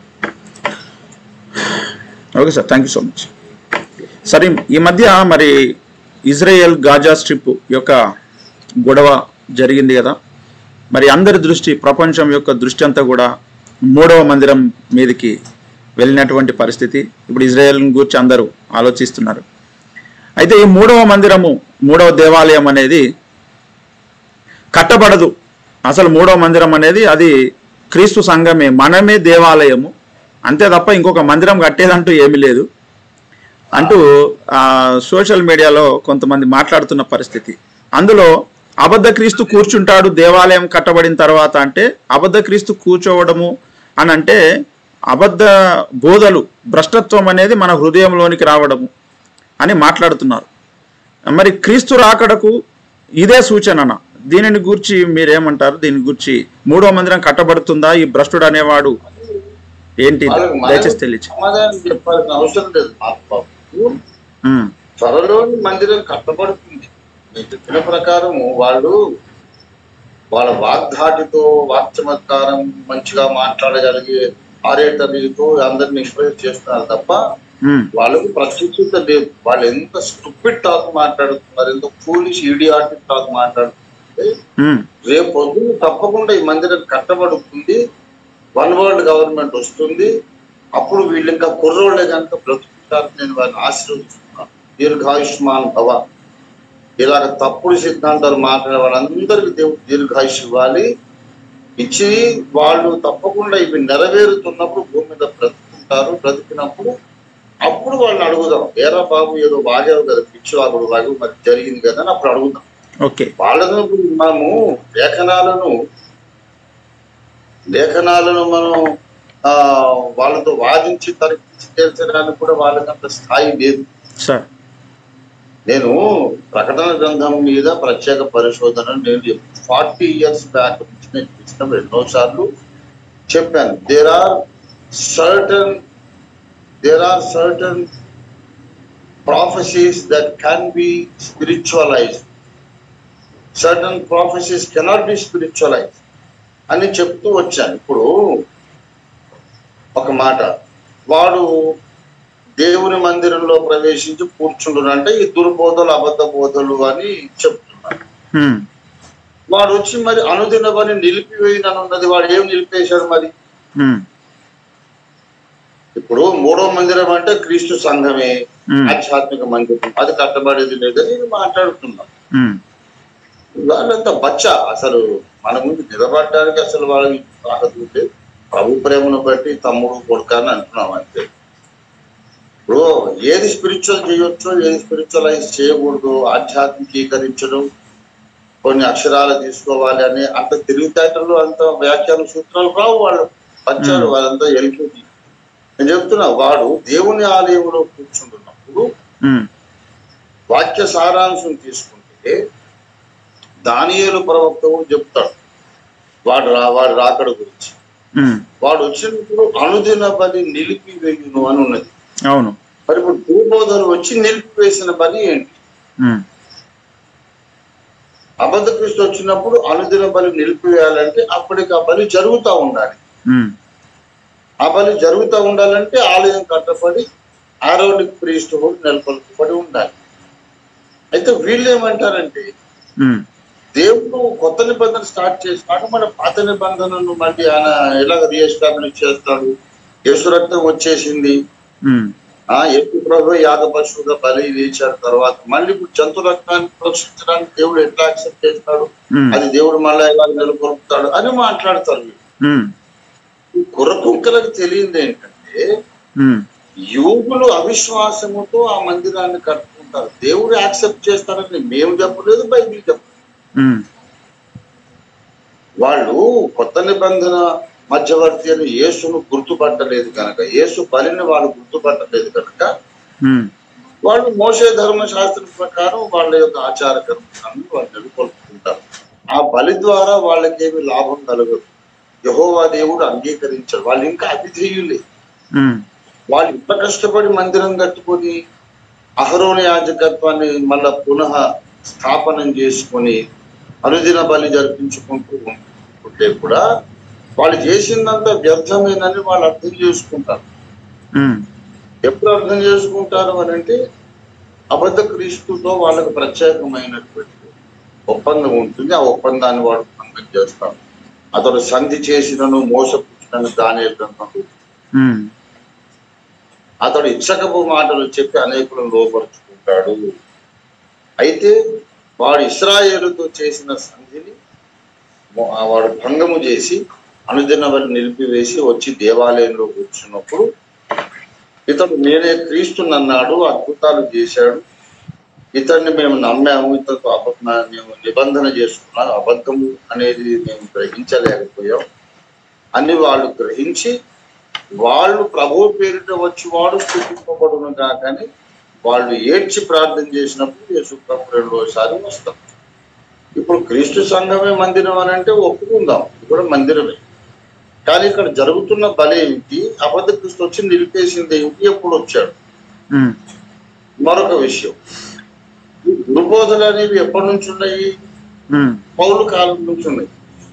okay sir thank you so much సరే ఈ మధ్య మరి ఇజ్రాయెల్ గాజా స్ట్రిప్ యొక్క గొడవ జరిగింది కదా మరి అందరి దృష్టి ప్రపంచం యొక్క దృష్టి అంతా కూడా మూడవ మందిరం మీదకి వెళ్ళినటువంటి పరిస్థితి ఇప్పుడు ఇజ్రాయెల్ గురించి అందరూ ఆలోచిస్తున్నారు అయితే ఈ మూడవ మందిరము మూడవ దేవాలయం అనేది కట్టబడదు అసలు మూడవ మందిరం అనేది అది క్రీస్తు సంఘమే మనమే దేవాలయము అంతే తప్ప ఇంకొక మందిరం కట్టేదంటూ ఏమీ లేదు అంటూ ఆ, సోషల్ మీడియాలో కొంతమంది మాట్లాడుతున్న పరిస్థితి అందులో అబద్ధ క్రీస్తు కూర్చుంటాడు దేవాలయం కట్టబడిన తర్వాత అంటే అబద్ధ క్రీస్తు కూర్చోవడము అని అంటే అబద్ధ బోధలు భ్రష్టత్వం అనేది మన హృదయంలోనికి రావడము అని మాట్లాడుతున్నారు మరి క్రీస్తు రాకడకు ఇదే సూచన దీనిని గూర్చి మీరేమంటారు దీని గురించి మూడో మందిరం కట్టబడుతుందా ఈ భ్రష్టుడు అనేవాడు ఏంటి వాళ్ళకి మనం దయచేసి తెలియచ్చు సమాధానం చెప్పాల్సిన అవసరం లేదు ఆత్మ ఉమ్, త్వరలోని మందిరం కట్టబడుతుంది నేను చెప్పిన ప్రకారము వాళ్ళు వాళ్ళ వాగ్ధాటితో వాక్చమత్కారం మంచిగా మాట్లాడగలిగే ఆరేటరీతో అందరిని ఎక్స్ప్రెస్ చేస్తున్నారు తప్ప ఉమ్, వాళ్ళకు ప్రత్యుత లేదు వాళ్ళు ఎంత స్టూపిడ్ టాక్ మాట్లాడుతున్నారు ఎంత ఫూలిష్ ఈడియాటిక్ టాక్ మాట్లాడుతుంటే ఉమ్, రేపు పొద్దున్న తప్పకుండా ఈ మందిరం కట్టబడుతుంది వన్ వరల్డ్ గవర్నమెంట్ వస్తుంది అప్పుడు వీళ్ళు ఇంకా కుర్రోళ్ళే కనుక బ్రతుకుతారు నేను వారిని ఆశీర్వదిస్తున్నాను దీర్ఘాయుష్మాన్ భవ ఇలాగ తప్పుడు సిద్ధాంతాలు మాట్లాడే వాళ్ళందరికీ దేవుడు దీర్ఘాయుష్ ఇవ్వాలి ఇచ్చి వాళ్ళు తప్పకుండా ఇవి నెరవేరుతున్నప్పుడు భూమి మీద బ్రతుకుంటారు బ్రతికినప్పుడు అప్పుడు వాళ్ళని అడుగుదాం ఏరా బాబు ఏదో వాగావు కదా పిచ్చివాగుడు వాగు మరి జరిగింది కదా అని అప్పుడు అడుగుదాం ఓకే వాళ్ళను ఇప్పుడు మనము లేఖనాలను లేఖనాలను మనం ఆ వాళ్ళతో వాదించి తరలించి తీర్చడానికి కూడా వాళ్ళకంత స్థాయి లేదు సార్ నేను ప్రకటన గ్రంథం మీద ప్రత్యేక పరిశోధన నేను ఫార్టీ ఇయర్స్ బ్యాక్ నుంచి నేను చేసిన ఎన్నో సార్లు చెప్పాను there are certain there are certain prophecies that can be spiritualized. Certain prophecies cannot be spiritualized. అని చెప్తూ వచ్చాను ఇప్పుడు ఒక మాట వాడు దేవుని మందిరంలో ప్రవేశించి కూర్చుండును అంటే ఈ దుర్బోధలు అబద్ధ బోధలు అని చెప్తున్నారు ఉమ్, వాడు వచ్చి మరి అనుదిన పని నిలిపివేయనని ఉన్నది వాడు ఏం నిలిపేశాడు మరి ఉమ్, ఇప్పుడు మూడో మందిరం అంటే క్రీస్తు సంఘమే ఉమ్, ఆధ్యాత్మిక మందిరం అది కట్టబడేది లేదని నేను మాట్లాడుతున్నాను ఉమ్, వాళ్ళంతా బచ్చ అసలు మన ముందు నిలబడడానికి అసలు వాళ్ళకి తాకతూ లేదు ప్రభు ప్రేమను బట్టి తమ్ముడు కొడుక అని అంటున్నాం అంతే ఇప్పుడు ఏది స్పిరిచువల్ చేయొచ్చో ఏది స్పిరిచువలైజ్ చేయకూడదు ఆధ్యాత్మికీకరించడం కొన్ని అక్షరాలు తీసుకోవాలి అని అంత తెలివితేటలు అంత వ్యాఖ్యాన సూత్రాలు రావు వాళ్ళు వచ్చారు వాళ్ళంతా ఎల్కేజీ నేను చెప్తున్నా వాడు దేవుని ఆలయంలో కూర్చుంటున్నప్పుడు ఉమ్, వాక్య సారాంశం తీసుకుంటే దానియేలు ప్రవక్త కూడా చెప్తాడు వాడు రా వాడు రాకడ గురించి ఉమ్, వాడు వచ్చినప్పుడు అనుదిన బలి నిలిపివేయును అని ఉన్నది అవును మరి ఇప్పుడు భూబోధలు వచ్చి నిలిపివేసిన బలి ఏంటి ఉమ్, అబద్ధ క్రీస్తు వచ్చినప్పుడు అనుదిన బలి నిలిపివేయాలంటే అప్పటికి ఆ బలి జరుగుతూ ఉండాలి ఉమ్, ఆ బలి జరుగుతూ ఉండాలంటే ఆలయం కట్టబడి ఆరోనిక్ ప్రీస్ట్ కూడా నెలకొల్పబడి ఉండాలి అయితే వీళ్ళు ఏమంటారంటే ఉమ్, దేవుడు కొత్త నిబంధన స్టార్ట్ చేసినాడు మన పాత నిబంధనను మళ్ళీ ఆయన ఎలాగ రీఎస్టాబ్లిష్ చేస్తాడు యేసు రక్తం వచ్చేసింది ఉమ్, ఆ యేసు ప్రభు యాగ పశువుగా బలి లేచాడు తర్వాత మళ్ళీ ఇప్పుడు జంతు రక్తాన్ని ప్రోక్షించడానికి దేవుడు ఎట్లా యాక్సెప్ట్ చేస్తాడు ఉమ్, అది దేవుడు మళ్ళీ ఎలా నెలకొల్పుతాడు అని మాట్లాడతారు వీళ్ళు. ఉమ్, ఈ కుర్ర కుక్కలకు తెలియంది ఏంటంటే ఉమ్, యువకులు అవిశ్వాసముతో ఆ మందిరాన్ని కట్టుకుంటారు దేవుడు యాక్సెప్ట్ చేస్తారని మేము చెప్పలేదు బైబిల్ చెప్పలేదు ఉమ్, వాళ్ళు కొత్త నిబంధన మధ్యవర్తి అని యేసును గుర్తుపట్టలేదు కనుక యేసు బలిని వాళ్ళు గుర్తుపట్టలేదు కనుక ఉమ్, వాళ్ళు మోసే ధర్మశాస్త్రం ప్రకారం వాళ్ళ యొక్క ఆచార కర్మలను వాళ్ళు నెలకొల్పుకుంటారు ఆ బలి ద్వారా వాళ్ళకేమి లాభం కలగదు యహోవా దేవుడు అంగీకరించారు వాళ్ళు ఇంకా అవిధేయులే ఉమ్, వాళ్ళు ఇంత కష్టపడి మందిరం కట్టుకొని అహరోని యాజకత్వాన్ని మళ్ళా పునః స్థాపనం చేసుకొని అనుదిన బలి జరిపించుకుంటూ ఉంటే కూడా వాళ్ళు చేసిందంతా వ్యర్థమేనని వాళ్ళు అర్థం చేసుకుంటారు ఉమ్, ఎప్పుడు అర్థం చేసుకుంటారు అని అంటే అబద్ధ క్రీస్తుతో వాళ్ళకు ప్రత్యేకమైనటువంటి ఒప్పందం ఉంటుంది ఆ ఒప్పందాన్ని వాడు భంగం చేస్తాడు అతడు సంధి చేసినను మోసపుచ్చినను దాని ఉమ్, అతడు ఇచ్చకపు మాటలు చెప్పి అనేకులను లోపరుచుకుంటాడు అయితే వాడు ఇస్రాయేలుతో చేసిన సంధిని మో- ఆ వాడు భంగము చేసి అనుదిన వల్ల నిలిపివేసి వచ్చి దేవాలయంలో కూర్చున్నప్పుడు ఇతడు నేనే క్రీస్తునన్నాడు అద్భుతాలు చేశాడు ఇతన్ని మేము నమ్మాము ఇతరుతో అబద్ధ మేము నిబంధన చేసుకున్నాం అబద్ధము అనేది మేము గ్రహించలేకపోయాం అని వాళ్ళు గ్రహించి వాళ్ళు ప్రభు పేరిట వచ్చి వాడు స్థుతింపబడును కాకని వాళ్ళు ఏడ్చి ప్రార్థన చేసినప్పుడు యేసు ప్రభు రెండోసారి వస్తాం ఇప్పుడు క్రీస్తు సంఘమే మందిరం అని అంటే ఒప్పుకుందాం ఇది కూడా మందిరమే కానీ ఇక్కడ జరుగుతున్న బలి ఏమిటి అబద్ధ క్రీస్తు వచ్చి నిలిపేసింది ఏమిటి ఎప్పుడు వచ్చాడు ఉమ్, మరొక విషయం ఈ దుర్బోధలు అనేవి ఎప్పటి నుంచి ఉన్నాయి ఉమ్, పౌలు కాలం నుంచి ఉన్నాయి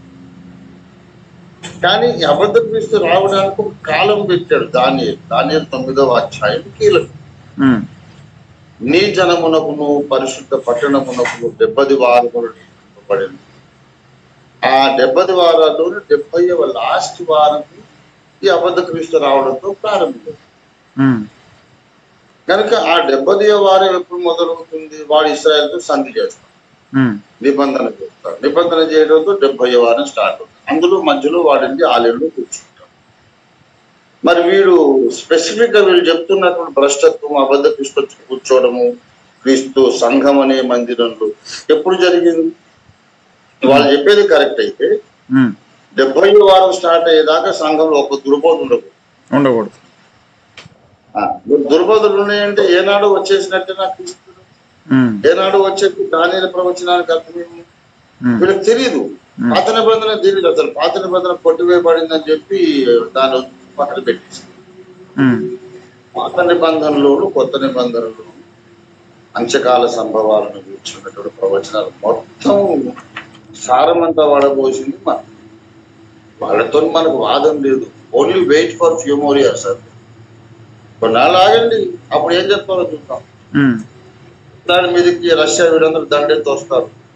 కానీ ఈ అబద్ధ క్రీస్తు రావడానికి ఒక కాలం పెట్టాడు దాని దాని తొమ్మిదవ అధ్యాయం కీలకం ఉమ్, నీ జనమునకును పరిశుద్ధ పట్టణమునకును డెబ్బది వారములు నియమింపబడింది ఆ డెబ్బది వారాల్లోని డెబ్బైవ లాస్ట్ వారం ఈ అబద్ధ క్రీస్తు రావడంతో ప్రారంభించింది ఉమ్, కనుక ఆ డెబ్బదివ వారం ఎప్పుడు మొదలవుతుంది వాడు ఇస్రాయల్తో సంధి చేస్తాడు ఉమ్, నిబంధన చేస్తాడు నిబంధన చేయడంతో డెబ్బై వారం స్టార్ట్ అవుతుంది అందులో మధ్యలో వాడింది ఆలయంలో కూర్చుంటాడు మరి వీడు స్పెసిఫిక్ గా వీళ్ళు చెప్తున్నటువంటి భ్రష్టత్వం అబద్ధ తీసుకొచ్చి కూర్చోవడము క్రీస్తు సంఘం అనే మందిరంలో ఎప్పుడు జరిగింది వాళ్ళు చెప్పేది కరెక్ట్ అయితే ఉమ్, డెబ్బై వారం స్టార్ట్ అయ్యేదాకా సంఘంలో ఒక దుర్బోధ ఉండదు ఉండకూడదు దుర్బోధలు ఉన్నాయంటే ఏనాడు వచ్చేసినట్టే నాకు క్రీస్తుడు ఉమ్, ఏనాడు వచ్చేసి దాని ప్రవచనానికి అర్థమేమి ఉమ్, వీళ్ళకి తెలియదు పాత నిబంధన తెలియదు అసలు పాత నిబంధన కొట్టివేయబడిందని చెప్పి దాని పక్కన పెట్టేసి ఉమ్, పాత నిబంధనలోను కొత్త నిబంధనలు అంచకాల సంభవాలను కూర్చున్నటువంటి ప్రవచనాలు మొత్తం సారమంతా వాడబోసింది మన వాళ్ళతో మనకు వాదం లేదు ఓన్లీ వెయిట్ ఫర్ ఫ్యూమోరియా సార్ కొన్నాళ్ళు ఆగండి అప్పుడు ఏం చెప్తారో చూద్దాం ఉమ్, దాని మీదకి రష్యా వీళ్ళందరూ దండెత్తి వస్తారు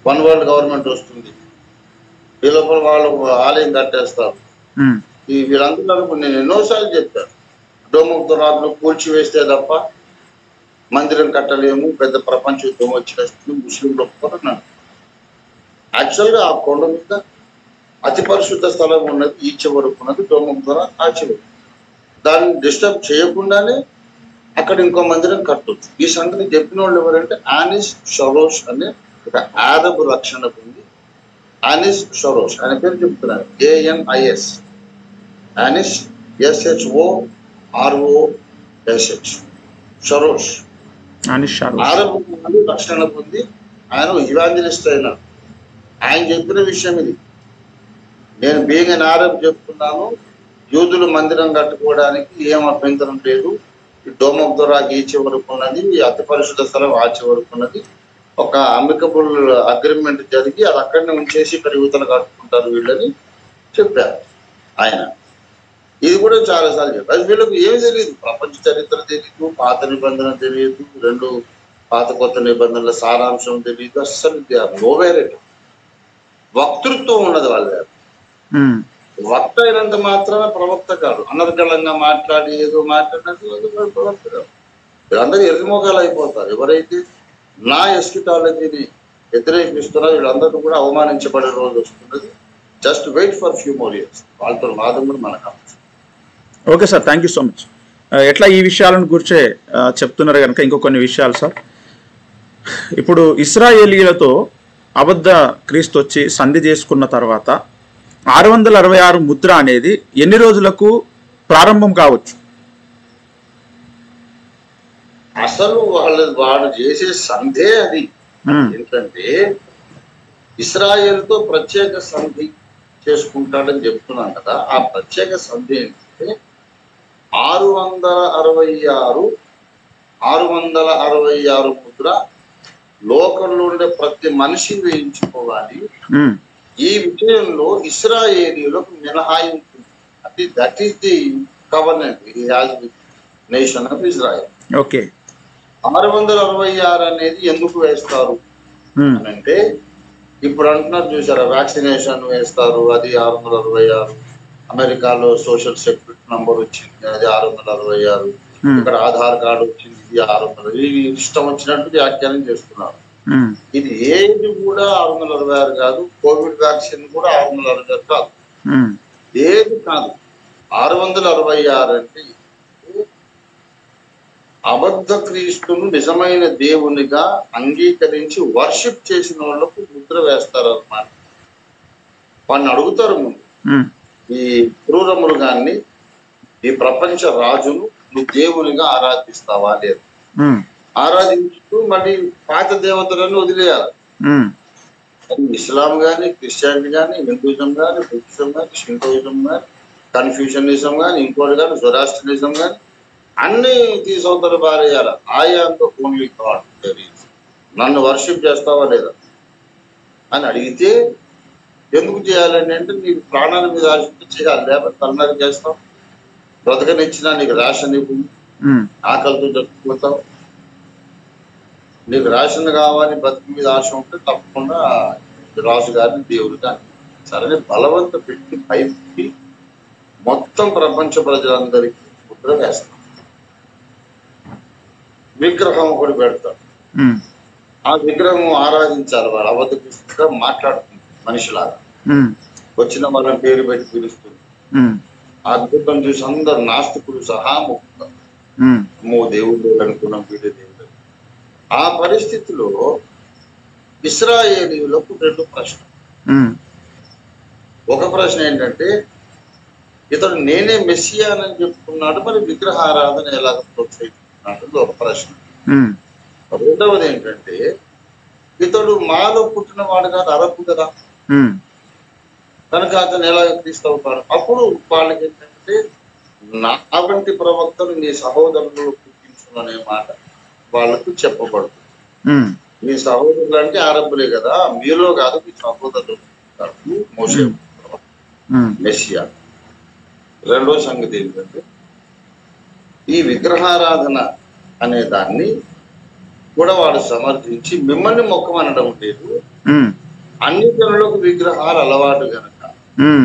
వన్ వరల్డ్ గవర్నమెంట్ వస్తుంది ఈ లోపల వాళ్ళు ఆలయం కట్టేస్తారు ఉమ్, ఈ వీళ్ళందరూ నేను ఎన్నోసార్లు చెప్పాను డోముక్తరాలను కూల్చివేస్తే తప్ప మందిరం కట్టలేము పెద్ద ప్రపంచ యుద్ధం వచ్చేస్తుంది ముస్లింలు ఒప్పుకోరన్నాను యాక్చువల్గా ఆ కొండ మీద అతి పరిశుద్ధ స్థలం ఉన్నది ఈ చివరకు ఉన్నది డోముక్తర ఆ చివరకు దాన్ని డిస్టర్బ్ చేయకుండానే అక్కడ ఇంకో మందిరం కట్టొచ్చు ఈ సంగతి చెప్పిన వాళ్ళు ఎవరంటే ఆనిస్ షరోష్ అనే ఒక ఆరబ్ రక్షణ ఉంది ఆనిస్ షరోష్ ఆయన పేరు చెప్తున్నారు A N I S Anis S H O R O S H Sharosh Anish Sharukh Arab వాళ్ళు రక్షణ పొంది ఆయన ఇవాంజలిస్ట్ అయినాడు ఆయన చెప్పిన విషయం ఇది నేను బీయింగ్ అన్ ఆరబ్ చెప్తున్నాను యూదులు మందిరం కట్టుకోవడానికి ఏం అభ్యంతరం లేదు ఈ డోమం దొరాకి ఈ చివరకు ఉన్నది ఈ అతి పరిశుద్ధ స్థలం ఆ చివరకు ఉన్నది ఒక అమికబుల్ అగ్రిమెంట్ జరిగి అది అక్కడనే ఉంచేసి ఇక్కడ యువతలు కట్టుకుంటారు వీళ్ళని చెప్పారు ఆయన ఇది కూడా చాలా సార్లు చెప్పారు అది వీళ్ళకి ఏమి తెలియదు ప్రపంచ చరిత్ర తెలియదు పాత నిబంధన తెలియదు రెండు పాత కొత్త నిబంధనల సారాంశం తెలియదు అస్సలు నోవేరేట్ వక్తృత్వం ఉన్నది వాళ్ళ దగ్గర. ఉమ్, వక్త అయినంత మాత్రమే ప్రవక్త కాదు అనర్గళంగా మాట్లాడి ఏదో మాట్లాడినట్టు ఏదో ప్రవక్త కాదు వీళ్ళందరూ ఎర్రిమోగాలు అయిపోతారు ఎవరైతే నా ఎస్కిటాలజీని వ్యతిరేకిస్తున్నారో వీళ్ళందరూ కూడా అవమానించబడే రోజు వస్తున్నది just wait for few more years వాళ్ళతో వాదం కూడా మనకు అవసరం. Okay sir thank you so much ఆ, ఎట్లా ఈ విషయాలను గురించే ఆ, చెప్తున్నారు కనుక ఇంకో కొన్ని విషయాలు సార్ ఇప్పుడు ఇస్రాయేలీలతో అబద్ధ క్రీస్తు వచ్చి సంధి చేసుకున్న తర్వాత ఆరు వందల అరవై ఆరు ముద్ర అనేది ఎన్ని రోజులకు ప్రారంభం కావచ్చు అసలు వాళ్ళు వాడు చేసే సంధే అది ఉమ్, ఏంటంటే ఇస్రాయేల్తో ప్రత్యేక సంధి చేసుకుంటాడని చెప్తున్నాం కదా ఆ ప్రత్యేక సంధి ఏంటంటే ఆరు వందల అరవై ఆరు ఆరు వందల అరవై ఆరు ముద్ర లోకంలో ఉండే ప్రతి మనిషి వేయించుకోవాలి ఉమ్, ఈ విషయంలో ఇస్రాయేలీలకు మినహాయింపు ఉంది. అది దట్ ఈస్ ది గవర్నెంట్ ఇది has nation of Israel okay ఆరు వందల అరవై ఆరు అనేది ఎందుకు వేస్తారు ఉమ్, అని అంటే ఇప్పుడు అంటున్నారు చూసారా వ్యాక్సినేషన్ వేస్తారు అది ఆరు వందల అరవై ఆరు అమెరికాలో సోషల్ సెక్యూరిటీ నంబర్ వచ్చింది అది ఆరు వందల అరవై ఆరు ఉమ్, ఇక్కడ ఆధార్ కార్డు వచ్చింది ఇది ఆరు వందల ఇవి ఇష్టం వచ్చినట్టు వ్యాఖ్యానం చేస్తున్నారు ఉమ్, ఇది ఏది కూడా ఆరు వందల అరవై ఆరు కాదు కోవిడ్ వ్యాక్సిన్ కూడా ఆరు వందల అరవై ఆరు కాదు ఉమ్, ఏది కాదు ఆరు వందల అరవై ఆరు అంటే అబద్ధ క్రీస్తును నిజమైన దేవునిగా అంగీకరించి వర్షిప్ చేసిన వాళ్ళకు ముద్ర వేస్తారు అన్నమాట వాడిని అడుగుతారు ముందు ఉమ్, ఈ క్రూరములు గాన్ని ఈ ప్రపంచ రాజును నువ్వు దేవునిగా ఆరాధిస్తావా లేదు ఉమ్, ఆరాధించుతూ మళ్ళీ పాత దేవతలను వదిలేయాలి ఉమ్, అది ఇస్లాం కానీ క్రిస్టియానిటీ కానీ హిందూయిజం కానీ బుద్ధిజం కానీ షింటోయిజం కానీ కన్ఫ్యూషనిజం కానీ ఇంకోటి కానీ జొరాస్ట్రియనిజం కానీ అన్ని తీసుకుంటారు బారేయాలి ఆయాంతో ఓన్లీ గాడ్ నన్ను వర్షిప్ చేస్తావా లేదా అని అడిగితే ఎందుకు చేయాలని అంటే నీకు ప్రాణాల మీద ఆశించి చేయాలి లేకపోతే తలనరి చేస్తాం బ్రతకనిచ్చినా నీకు రేషన్ ఇవ్వు ఉమ్, ఆకలితో చచ్చిపోతావు నీకు రేషన్ కావాలి బతుకు మీద ఆశ ఉంటే తప్పకుండా రాజు గారిని దేవుడు కానీ సరే బలవంత పెట్టి పైకి మొత్తం ప్రపంచ ప్రజలందరికీ ముద్ర వేస్తాం విగ్రహం ఒకటి పెడతాం ఉమ్, ఆ విగ్రహం ఆరాధించాలి వాళ్ళు అబద్ధ మాట్లాడుతుంది మనిషిలాగా ఉమ్, వచ్చిన వాళ్ళని పేరు పెట్టి పిలుస్తుంది ఉమ్, ఆ అద్భుతం చూసి అందరు నాస్తికులు సహా మొక్కుతారు ఉమ్, అమ్మో దేవుడు లేడు అనుకున్నాం వీడే దేవుడు ఆ పరిస్థితిలో ఇస్రాయేలీలకు రెండు ప్రశ్న ఉమ్, ఒక ప్రశ్న ఏంటంటే ఇతడు నేనే మెస్సియానని చెప్తున్నాడు మరి విగ్రహారాధన ఎలాగ ప్రోత్సహిస్తున్నాడు ఇది ఒక ప్రశ్న ఉమ్, రెండవది ఏంటంటే ఇతడు మాలో పుట్టిన వాడు కాదు అరబ్ కదా ఉమ్, కనుక అతను ఎలా క్రీస్తవుతాడు అప్పుడు వాళ్ళకి ఏంటంటే నా వంటి ప్రవక్తను నీ సహోదరులు పుట్టించును అనే మాట వాళ్ళకు చెప్పబడుతుంది ఉమ్, మీ సహోదరులు అంటే ఆరంభులే కదా మీలో కాదు మీ సహోదరులు ఉంటారు. మోషే ఉమ్, మెస్సియా రెండో సంగతి ఏంటంటే ఈ విగ్రహారాధన అనే దాన్ని కూడా వాడు సమర్థించి మిమ్మల్ని మొక్కమనడం లేదు ఉమ్, అన్ని జనులకు విగ్రహాలు అలవాటు గనక ఉమ్,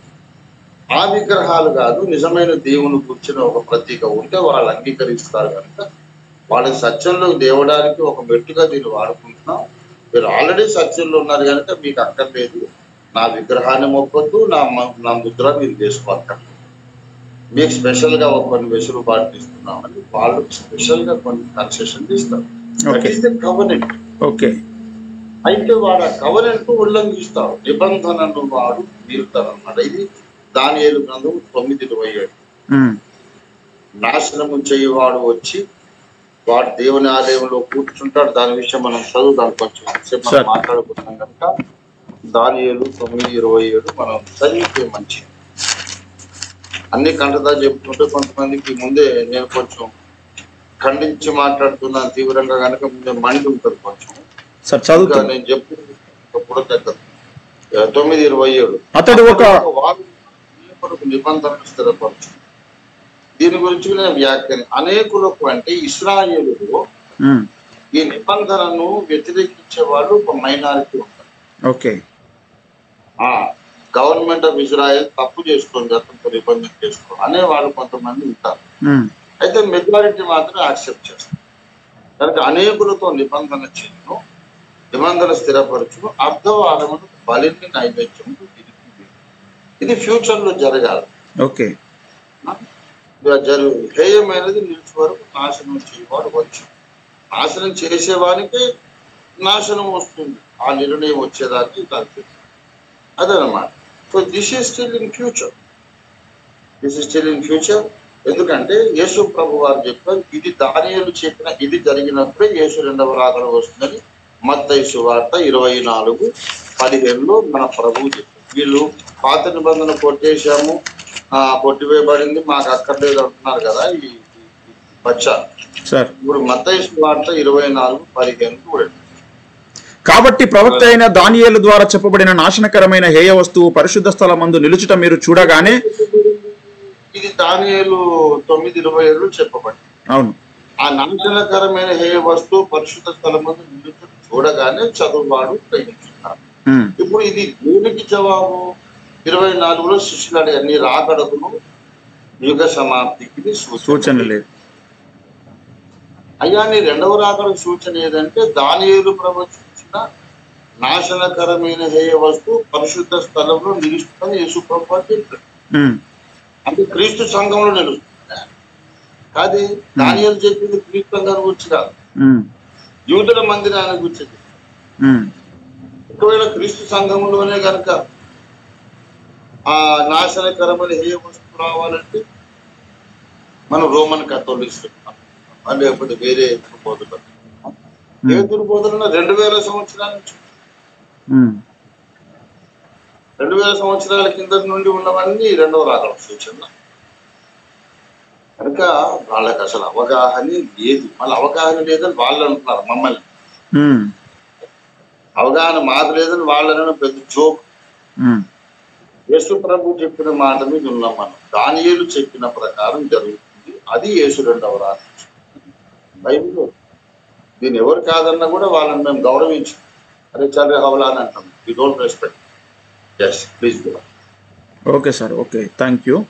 ఆ విగ్రహాలు కాదు నిజమైన దేవుని కూర్చున్న ఒక ప్రతీక ఉంటే వాళ్ళు అంగీకరిస్తారు కనుక వాళ్ళ సత్యంలో దేవడానికి ఒక మెట్టుగా దీన్ని వాడుకుంటున్నాం మీరు ఆల్రెడీ సత్యంలో ఉన్నారు కనుక మీకు అక్కర్లేదు నా విగ్రహాన్ని మొక్కొద్దు నా మ- నా ముద్ర మీరు చేసుకోవాలి మీకు స్పెషల్ గా ఒక కొన్ని వెసులుబాట్లు ఇస్తున్నామని వాళ్ళు స్పెషల్ గా కొన్ని కన్సెషన్ ఇస్తారు that Okay. Is the government okay అయితే వాడు ఆ కవరెంట్ ఉల్లంఘిస్తాడు నిబంధనను వాడు మీరుతారన్నమాట ఇది దానియేలు గ్రంథం తొమ్మిది ఇరవై ఏడు ఉమ్, నాశనము చేయవాడు వచ్చి వాడు దేవుని ఆలయంలో కూర్చుంటాడు దాని విషయం మనం చదువుదాం కొంచెం సేపు మనం Sure. మాట్లాడుకుంటున్నాం కనుక దానియేలు తొమ్మిది ఇరవై ఏడు మనం చదివితే మంచిది అన్ని కంటదా చెప్తుంటే కొంతమందికి ముందే నేను కొంచెం ఖండించి మాట్లాడుతున్నాను తీవ్రంగా కనుక ముందే మండి ఉంటుంది కొంచెం సార్ ఇంకా చదువుతా నేను చెప్తున్నప్పుడు దగ్గర తొమ్మిది ఇరవై ఏడు అతడు ఒక వారు కొరకు నిబంధనలు స్థిరపరచు దీని గురించి నేను వ్యాఖ్యానం అనేకులకు అంటే ఇస్రాయేలులో ఉమ్, ఈ నిబంధనను వ్యతిరేకించే వాళ్ళు ఒక మైనారిటీ ఉంటారు ఓకే ఆ గవర్నమెంట్ ఆఫ్ ఇజ్రాయెల్ తప్పు చేస్తుంది అతనితో నిబంధన చేసుకో అనే వాళ్ళు కొంతమంది ఉంటారు ఉమ్, అయితే మెజారిటీ మాత్రం యాక్సెప్ట్ చేస్తారు కనుక అనేకులతో నిబంధన చేయను నిబంధన స్థిరపరచును అర్ధవారమును బలిని నైవేద్యము ఇది ఫ్యూచర్ లో జరగాలి ఓకే ఇక జరు హేయమైనది నిలిచి వరకు నాశనం చేయవాడు వచ్చు నాశనం చేసేవానికి నాశనం వస్తుంది ఆ నిర్ణయం వచ్చేదానికి దానికి అదనమాట so this is still in future this is still in future ఎందుకంటే యేసు ప్రభు వారు చెప్పారు ఇది దానియలు చెప్పిన ఇది జరిగినప్పుడే యేసు రెండవ రాకడ వస్తుందని మత్తయి వార్త ఇరవై నాలుగు పదిహేనులో మన ప్రభువు చెప్పారు వీళ్ళు పాత నిబంధన కొట్టేశాము ఆ కొట్టివేయబడింది మాకు అక్కర్లేదు అంటున్నారు కదా ఈ ఈ- ఈ బచ్చా సార్ ఇప్పుడు మత్తయి వార్త ఇరవై నాలుగు పదిహేను చూడండి కాబట్టి ప్రవక్త అయిన దానియేలు ద్వారా చెప్పబడిన నాశనకరమైన హేయ వస్తువు పరిశుద్ధ స్థలమందు నిలుచుట మీరు చూడగానే ఇది దానియేలు తొమ్మిది ఇరవై ఏడు చెప్పబడింది అవును ఆ నాశనకరమైన హేయ వస్తువు పరిశుద్ధ స్థలం నిలుచుని చూడగానే చదువువాడు గ్రహించున్నారు ఉమ్, ఇప్పుడు ఇది దేనికి జవాబు ఇరవై నాలుగులో శిష్యులు అడిగారు నీ రాకడకును యుగ సమాప్తికి ఇది సూచన సూచన లేదు అయ్యా నీ రెండవ రాకడ సూచన ఏదంటే దానియేలు ప్రవచించిన నాశనకరమైన హేయ వస్తువు పరిశుద్ధ స్థలంలో నిలుస్తుందని యేసు ప్రభు చెప్పాడు ఉమ్, అంటే క్రీస్తు సంఘంలో నిలుస్తుంది కాదు దానియేలు చెప్పింది క్రీస్తు సంఘం గురించి కాదు ఉమ్, యూదుల మందిరాన్ని గురించి ఉమ్, ఒకవేళ క్రీస్తు సంఘంలోనే కనుక ఆ నాశనకరమైన ఏ వస్తువు రావాలంటే మనం రోమన్ కథోలిక్స్ చెప్తాం లేకపోతే వేరే దుర్బోధులు ఏ దుర్బోధన రెండు వేల సంవత్సరాల నుంచి ఉమ్, రెండు వేల సంవత్సరాల కింద నుండి ఉన్నవన్నీ రెండవ రాగల సూచన కనుక వాళ్ళకి అసలు అవగాహన లేదు మళ్ళీ అవగాహన లేదని వాళ్ళు అంటున్నారు మమ్మల్ని ఉమ్, అవగాహన మాకు లేదని వాళ్ళని పెద్ద జోక్ ఉమ్, యేసు ప్రభు చెప్పిన మాట మీద ఉన్నాం మనం దానియేలు చెప్పిన ప్రకారం జరుగుతుంది అది యేసు రెండవ రాత్రి బైబిల్ దీన్ని ఎవరు కాదన్నా కూడా వాళ్ళని మేము గౌరవించాం అరే చల్రే హవలా అని అంటాం you don't respect us please okay sir okay thank you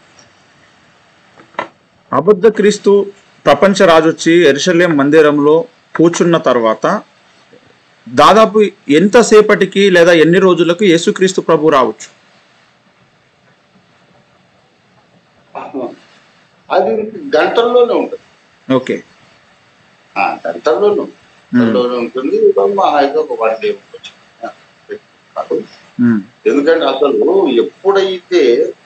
అబద్ధ క్రీస్తు ప్రపంచ రాజు వచ్చి ఎరుషలేం మందిరంలో కూర్చున్న తర్వాత దాదాపు ఎంతసేపటికి లేదా ఎన్ని రోజులకు యేసుక్రీస్తు ప్రభు రావచ్చు అది గంటల్లోనే ఉంటుంది ఓకే ఆ, గంటల్లోనే ఉంటుంది. గంటల్లోనే ఉంటుంది మా అయితే ఒక వన్ డే ఉండొచ్చు కాదు. ఉమ్, ఎందుకంటే అసలు ఎప్పుడైతే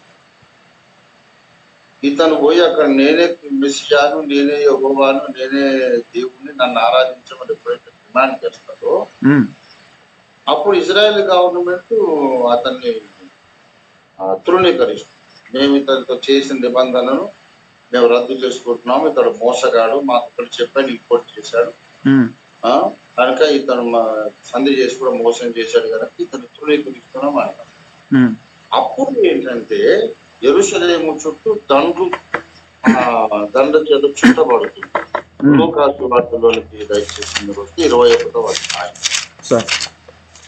ఇతను పోయి అక్కడ నేనే మెస్సియాను నేనే యెహోవాను నేనే దేవుణ్ణి నన్ను ఆరాధించమని ఎప్పుడైతే డిమాండ్ చేస్తారో ఉమ్, అప్పుడు ఇజ్రాయెల్ గవర్నమెంట్ అతన్ని ఆ, తృణీకరిస్తుంది మేము ఇతనితో చేసిన నిబంధనను మేము రద్దు చేసుకుంటున్నాము ఇతడు మోసగాడు మాకు ఒకటి చెప్పాను ఇంకోటి చేశాడు ఉమ్, ఆ, కనుక ఇతను మా సంధి చేసి కూడా మోసం చేశాడు కనుక ఇతను తృణీకరిస్తున్నాం అంటారు ఉమ్, అప్పుడు ఏంటంటే ఎరుసలేము చుట్టూ దండు ఆ, దండ చేత చుట్టబడుతుంది ఉమ్. లూకాసు వార్తలోనికి దయచేసి మీరు వస్తే ఇరవై ఒకటో అధ్యాయం సార్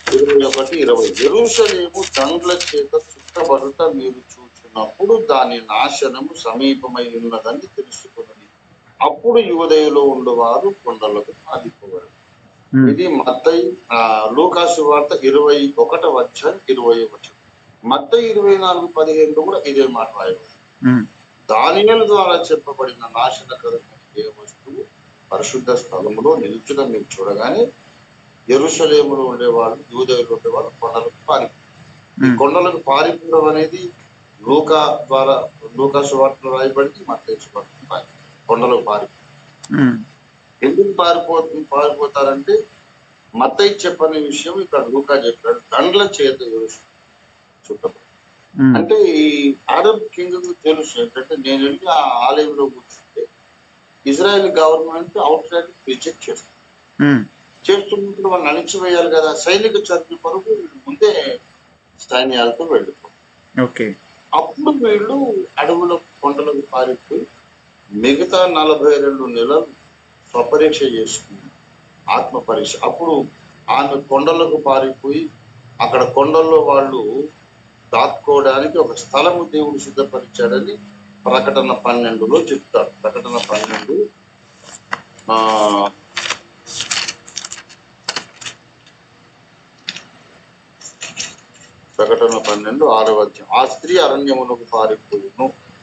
ఇరవై ఒకటి ఇరవై ఎరుషలేము దండ్ల చేత చుట్టబడుట మీరు చూచినప్పుడు దాని నాశనము సమీపమై ఉన్నదని తెలుసుకున్నది అప్పుడు యువదయలో ఉండేవారు కొండలకు పారిపోవారు ఉమ్, ఇది మత్తయి ఆ, లూకాసు వార్త ఇరవై ఒకటవ వచ్చారు ఇరవై వచ్చారు మత్తయి ఇరవై నాలుగు పదిహేనులో కూడా ఇదే మాట రాయబడింది ఉమ్, దానియల ద్వారా చెప్పబడిన నాశనకరమైన ఏ వస్తువు పరిశుద్ధ స్థలములో నిలుచుట మీరు చూడగానే ఎరుషలేములో ఉండేవాళ్ళు యూదయులు ఉండేవాళ్ళు కొండలకు పారిపోయారు ఈ ఉమ్, కొండలకు పారిపోవడం అనేది లూకా ద్వారా లూకా సువార్తలో రాయబడింది మత్తయి సువార్తలో రాయబడింది కొండలకు పారిపోవడం ఉమ్, ఎందుకు ఎందుకు పారిపో పారిపోతారంటే మత్తయి చెప్పని విషయం ఇక్కడ లూకా చెప్పాడు దండ్ల చేత ఎరుషు చుట్టబడి ఉమ్, అంటే ఈ అరబ్ కింగ్ తెలుసు ఏంటంటే నేను వెళ్ళి ఆ ఆలయంలో కూర్చుంటే Israel government outright reject చేస్తుంది ఉమ్, చేస్తున్నప్పుడు వాళ్ళని అణిచివేయాలి కదా సైనిక చర్య కొరకు వీళ్ళు ముందే సైన్యాలతో వెళ్ళిపోతారు ఓకే అప్పుడు వీళ్ళు అడవుల కొండలకు పారిపోయి మిగతా నలభై రెండు నెలలు స్వపరీక్ష చేసుకుంది ఆత్మ పరీక్ష అప్పుడు ఆమె కొండలకు పారిపోయి అక్కడ కొండల్లో వాళ్ళు దాక్కోవడానికి ఒక స్థలము దేవుడు సిద్ధపరిచాడని ప్రకటన పన్నెండులో చెప్తాడు ప్రకటన పన్నెండు ఆ ప్రకటన పన్నెండు ఆరవ అధ్యాయం ఆ స్త్రీ అరణ్యమునకు పారిపోయిను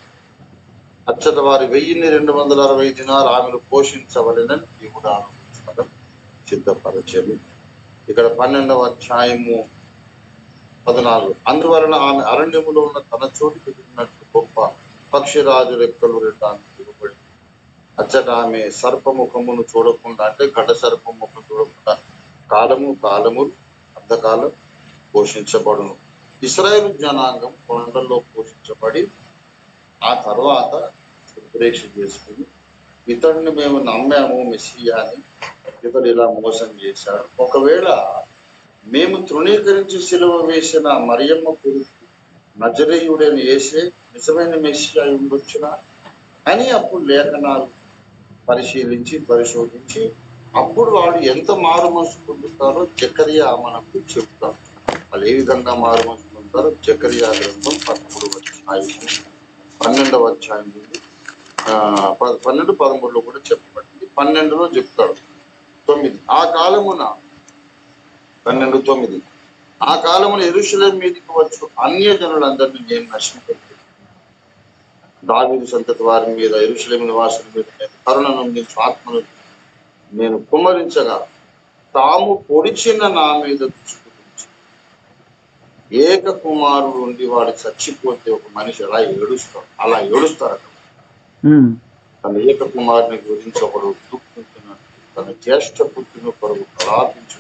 అచ్చట వారి వెయ్యిన్ని రెండు వందల అరవై దినాలు ఆమెను పోషించవలెనని దేవుడు ఆలోచించడం సిద్ధపరచదు ఇక్కడ పన్నెండవ అధ్యాయము పద్నాలుగు అందువలన ఆమె అరణ్యములో ఉన్న తన చోటుకి వెళ్ళినట్లు గొప్ప పక్షిరాజు రెక్కలు రెండానికి దిగుబడి అచ్చట ఆమె సర్పముఖమును చూడకుండా అంటే గడ్డ సర్పం ముఖం చూడకుండా కాలము కాలము అంధకాలం పోషించబడును ఇస్రాయేల్ జనాంగం కొండల్లో పోషించబడి ఆ తర్వాత ఉత్ప్రేక్ష చేసుకుని ఇతడిని మేము నమ్మాము మెస్సియా అని ఇతడు ఇలా మోసం చేశాడు ఒకవేళ మేము తృణీకరించి సిలువ వేసిన మరియమ్మ కొడుకు నజరేయుడని వేసే నిజమైన మెస్సియా అయి ఉండొచ్చునా అని అప్పుడు లేఖనాలు పరిశీలించి పరిశోధించి అప్పుడు వాళ్ళు ఎంత మారు మనసు పొందుతారో జకరియా మనకు చెప్తారు వాళ్ళు ఏ విధంగా మారు మనసు పొందుతారో జకరియా గ్రంథం పదమూడు అధ్యాయం పన్నెండవ అధ్యాయం నుండి ఆ, ప- పన్నెండు పదమూడులో కూడా చెప్పబడింది పన్నెండులో చెప్తాడు తొమ్మిది ఆ కాలమున పన్నెండు తొమ్మిది ఆ కాలమున ఎరుషులేం మీదకి వచ్చు అన్య జనులందరినీ నేను నశింపేది దావీదు సంతతి వారి మీద ఎరుషులేం నివాసుల మీద నేను కరుణ నందించు ఆత్మను నేను కుమ్మరించగా తాము పొడిచిన నా మీద దృష్టి ఉంచి, ఏక కుమారుడు ఉండి వాడు చచ్చిపోతే ఒక మనిషి ఎలా ఏడుస్తాడు అలా ఏడుస్తారు అక్కడ ఉమ్, తన ఏక కుమారుని గురించి ఒకడు దుఃఖించినట్టు తన జ్యేష్ఠ పుత్రుని కొరకు ప్రలాపించిన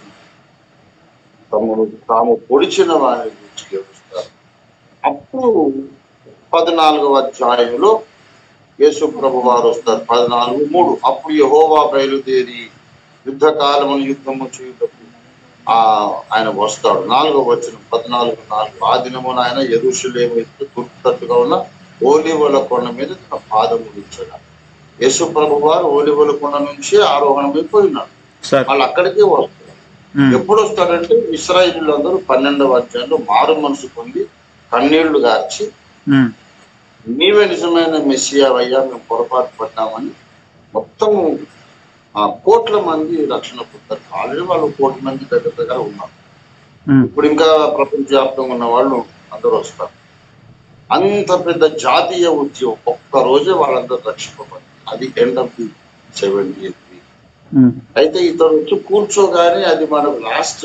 తమను తాము పొడిచిన వారిని గురించి ఏడుస్తారు అప్పుడు పద్నాలుగవ అధ్యాయంలో యేసు ప్రభు వారు వస్తారు పద్నాలుగు మూడు అప్పుడు యహోవా బయలుదేరి యుద్ధ కాలమును యుద్ధము చేయుటకు ఆ ఆయన వస్తాడు నాలుగవ వచ్చిన పద్నాలుగు నాలుగు ఆ దినమున ఆయన ఎరుషులేము ఎత్తు తూర్పు తట్టుగా ఉన్న ఓలివల కొండ మీద తన పాదము ఉంచాడు యేసు ప్రభు వారు ఓలివల కొండ నుంచి ఆరోహణమైపోయినాడు సార్ వాళ్ళు అక్కడికే వస్తారు ఉమ్, ఎప్పుడు వస్తాడంటే ఇస్రాయిల్ అందరూ పన్నెండవ అధ్యాయంలో మారు మనసు పొంది కన్నీళ్లు గార్చి ఉమ్, నీవే నిజమైన మెస్సియా అయ్యా మేము పొరపాటు పడ్డామని మొత్తం ఆ కోట్ల మంది రక్షణ పొందారు ఆల్రెడీ వాళ్ళు కోటి మంది దగ్గర దగ్గర ఉన్నారు ఉమ్, ఇప్పుడు ఇంకా ప్రపంచవ్యాప్తంగా ఉన్న వాళ్ళు అందరూ వస్తారు అంత పెద్ద జాతీయ ఉద్యమం ఒక్క రోజే వాళ్ళందరూ రక్షింపబడి అది end of the seventy eight ఉమ్, అయితే ఇతను వచ్చి కూర్చోగానే అది మనకు లాస్ట్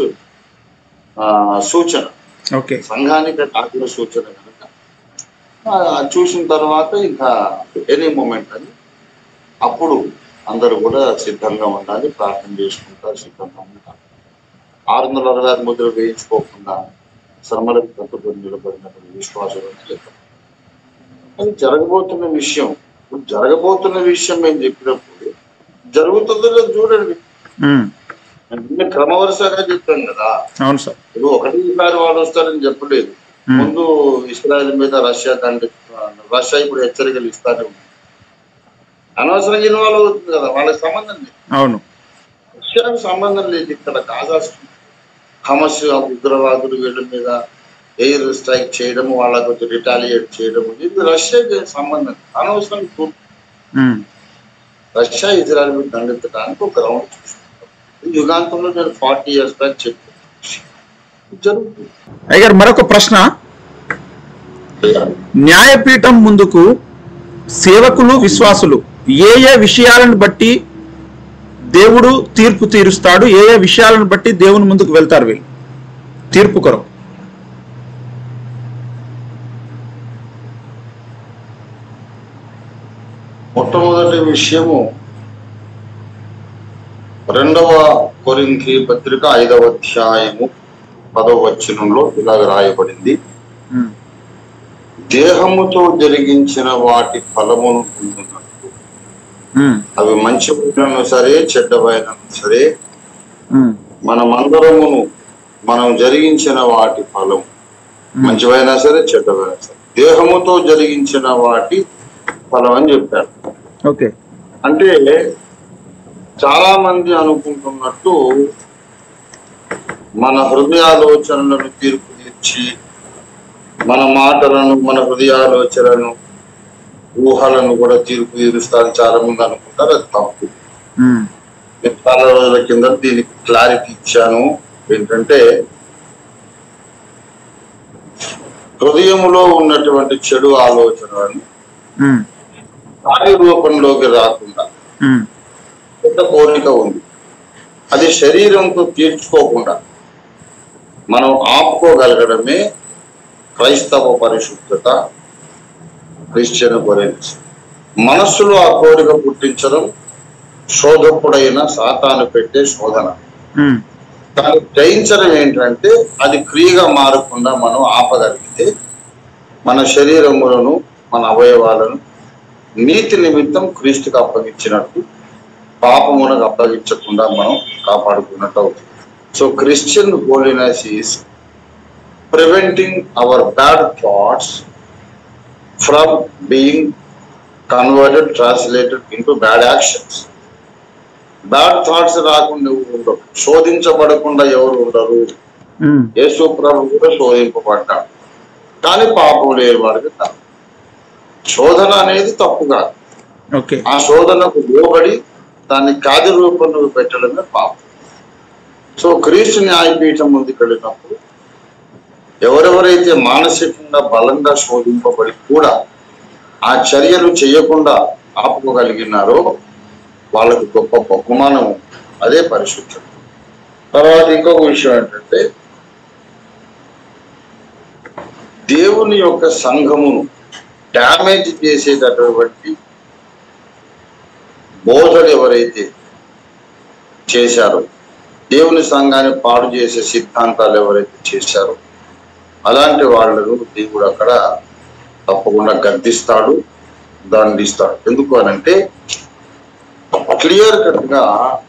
సూచన ఓకే సంఘానికి ఆఖరి సూచన కనుక ఆ, చూసిన తర్వాత ఇంకా ఎనీ మూమెంట్ అని అప్పుడు అందరూ కూడా సిద్ధంగా ఉండాలి ప్రార్థన చేసుకుంటారు సిద్ధంగా ఉంటారు ఆరు వందల అరవై ఆరు ముద్రలు వేయించుకోకుండా శ్రమలకు కట్టుబడి నిలబడినటువంటి విశ్వాసం అది జరగబోతున్న విషయం ఇప్పుడు జరగబోతున్న విషయం మేము చెప్పినప్పుడు జరుగుతుందో లేదో చూడండి ఉమ్, అంటే క్రమవరుసగా చెప్పాం కదా అవును సార్ ఇప్పుడు ఒకటిసారి వాళ్ళు వస్తారని చెప్పలేదు ఉమ్, ముందు ఇస్రాయల్ మీద రష్యా దండి రష్యా ఇప్పుడు హెచ్చరికలు ఇస్తానే ఉంది అనవసరంగా ఇన్వాల్వ్ అవుతుంది కదా వాళ్ళకి సంబంధం లేదు అవును రష్యాకు సంబంధం లేదు ఇక్కడ కాజాస్ హమస్ ఉగ్రవాదులు వీళ్ళ మీద ఎయిర్ స్ట్రైక్ చేయడం వాళ్ళకు కొంచెం రిటాలియేట్ చేయడం ఇది రష్యాకి ఏం సంబంధం లేదు. అనవసరం కు- ఉమ్, రష్యా ఇజ్రాయల్ మీద దండెత్తడానికి ఒక గ్రౌండ్ చూసుకుంటాం యుగాంతంలో నేను ఫార్టీ ఇయర్స్ బ్యాక్ చెప్పాను జరుగుతుంది అయ్యగారు మరొక ప్రశ్న న్యాయపీఠం ముందుకు సేవకులు విశ్వాసులు ఏ ఏ విషయాలను బట్టి దేవుడు తీర్పు తీరుస్తాడు ఏ ఏ విషయాలను బట్టి దేవుని ముందుకు వెళ్తారు వీళ్ళు తీర్పు కొరకు మొట్టమొదటి విషయము రెండవ కొరింథీ పత్రిక ఐదవ అధ్యాయము పదవ వచనంలో ఇలాగ రాయబడింది ఉమ్, దేహముతో జరిగించిన వాటి ఫలమును పొందున్నట్టు ఉమ్, అవి మంచివైనను సరే చెడ్డవైనను సరే ఉమ్, మనమందరమును మనం జరిగించిన వాటి ఫలం మంచివైనా సరే చెడ్డవైనా సరే దేహముతో జరిగించిన వాటి ఫలం అని చెప్పారు ఓకే అంటే చాలా మంది అనుకుంటున్నట్టు మన హృదయాలోచనలను తీర్పు తీర్చి మన మాటలను మన హృదయాలోచనలను ఊహలను కూడా తీర్పు తీరుస్తారని చాలా మంది అనుకుంటారు అది తప్పు ఉమ్, నేను చాలా రోజుల కింద దీనికి క్లారిటీ ఇచ్చాను ఏంటంటే హృదయములో ఉన్నటువంటి చెడు ఆలోచనలను ఉమ్, కార్యరూపంలోకి రాకుండా ఉమ్, పెద్ద కోరిక ఉంది అది శరీరంతో తీర్చుకోకుండా మనం ఆపుకోగలగడమే క్రైస్తవ పరిశుద్ధత క్రిస్టియన్ కొరెన్స్ మనస్సులో ఆ కోరిక పుట్టించడం శోధకుడైన సాతాను పెట్టే శోధన ఉమ్, దాన్ని జయించడం ఏంటంటే అది క్రియగా మారకుండా మనం ఆపగలిగితే మన శరీరములను మన అవయవాలను నీతి నిమిత్తం క్రీస్తుకు అప్పగించినట్టు పాపమునకు అప్పగించకుండా మనం కాపాడుకున్నట్టు అవుతుంది so Christian holiness is preventing our bad thoughts from being converted translated into bad actions bad thoughts రాకుండా ఎవరు ఉండరు శోధించబడకుండా ఎవరు ఉండరు ఉమ్, యేసు ప్రభు కూడా శోధింపబడ్డాడు కానీ పాపం లేని వాడికి కాదు శోధన అనేది తప్పు కాదు ఓకే ఆ శోధనకు లోబడి దాన్ని కాది రూపంలో పెట్టడమే పాపం సో క్రీస్తు న్యాయపీఠం ముందుకు వెళ్ళినప్పుడు ఎవరెవరైతే మానసికంగా బలంగా శోధింపబడి కూడా ఆ చర్యలు చేయకుండా ఆపుకోగలిగినారో వాళ్ళకు గొప్ప బహుమానం అదే పరిశుద్ధం తర్వాత ఇంకొక విషయం ఏంటంటే దేవుని యొక్క సంఘమును డ్యామేజ్ చేసేటటువంటి బోధలు ఎవరైతే చేశారో దేవుని సంఘాన్ని పాడు చేసే సిద్ధాంతాలు ఎవరైతే చేశారో అలాంటి వాళ్ళను దేవుడు అక్కడ తప్పకుండా గద్దిస్తాడు దండిస్తాడు ఎందుకు అనంటే క్లియర్ కట్ గా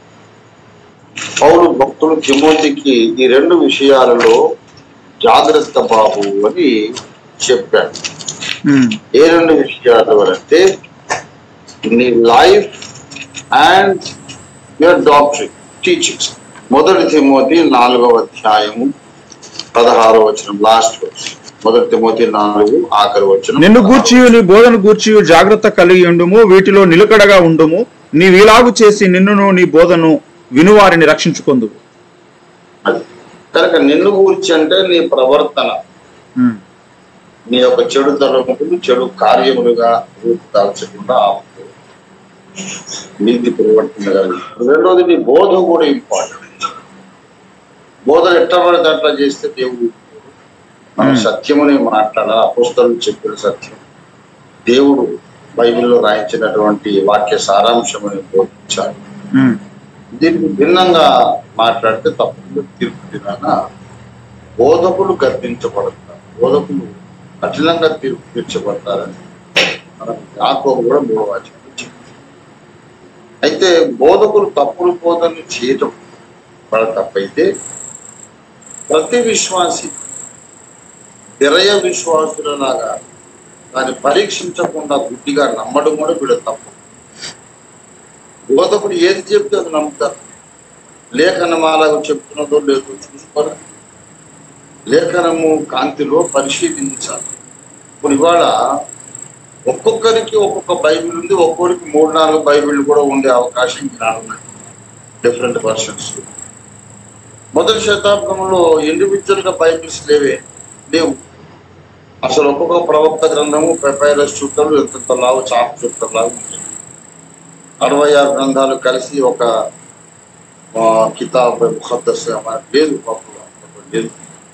పౌరు భక్తులు తిమోతికి ఈ రెండు విషయాలలో జాగ్రత్త బాబు అని చెప్పాడు ఉమ్, ఏ రెండు విషయాలు అంటే నీ life and your doctrine teachings మొదటి తిమోతి నాలుగవ అధ్యాయము పదహారో వచనం లాస్ట్ మొదటి తిమోతి నాలుగు ఆఖరి వచనం నిన్ను గూర్చియు నీ బోధన గూర్చియు జాగ్రత్త కలిగి ఉండుము వీటిలో నిలకడగా ఉండుము నీవిలాగు చేసి నిన్నును నీ బోధను వినువారిని రక్షించుకొందు అది కనుక నిన్ను గూర్చి అంటే నీ ప్రవర్తన ఉమ్, నీ యొక్క చెడు తలములు చెడు కార్యములుగా రూపుదాల్చకుండా ఆపుకో నీతి పరివర్తన కలిగి రెండోది నీ బోధ కూడా ఇంపార్టెంట్ బోధ ఎట్లా పడితే అట్లా చేస్తే దేవుడు మనం Hmm. సత్యముని మాట్లాడాలి అపుస్తలు చెప్పిన సత్యం దేవుడు బైబిల్లో రాయించినటువంటి వాక్య సారాంశమని బోధించాలి ఉమ్, దీనికి భిన్నంగా మాట్లాడితే తప్పకుండా తీర్పు దినాన బోధకులు గర్తించబడతారు బోధకులు కఠినంగా తీర్పు తీర్చబడతారని మనం యాకోబు కూడా మూడవ వాక్యంలో చెప్తాం. అయితే బోధకులు తప్పుడు బోధనలు చేయటం వాళ్ళ తప్పైతే ప్రతి విశ్వాసి విరయ విశ్వాసులలాగా దాన్ని పరీక్షించకుండా గుడ్డిగా నమ్మడం కూడా వీడు తప్పు బోధకుడు ఏది చెప్తే అది నమ్ముతారు లేఖనమాలకు చెప్తున్నదో లేదో చూసుకోవాలి లేఖనము కాంతిలో పరిశీలించాలి ఇప్పుడు ఇవాళ ఒక్కొక్కరికి ఒక్కొక్క బైబిల్ ఉంది ఒక్కొక్కరికి మూడు నాలుగు బైబిల్ కూడా ఉండే అవకాశం ఉన్నాయి డిఫరెంట్ వర్షన్స్ మొదటి శతాబ్దంలో ఇండివిజువల్ గా బైబిల్స్ లేవే లేవు అసలు ఒక్కొక్క ప్రవక్త గ్రంథము పెపైరస్ చుట్టలు ఎంత లావు చాప్ చుట్టలాగా ఉంటాయి అరవై ఆరు గ్రంథాలు కలిసి ఒక ఆ, కితాబ్ ముఖద్దస్ మనకు లేదు అప్పుడు అప్పుడు లేదు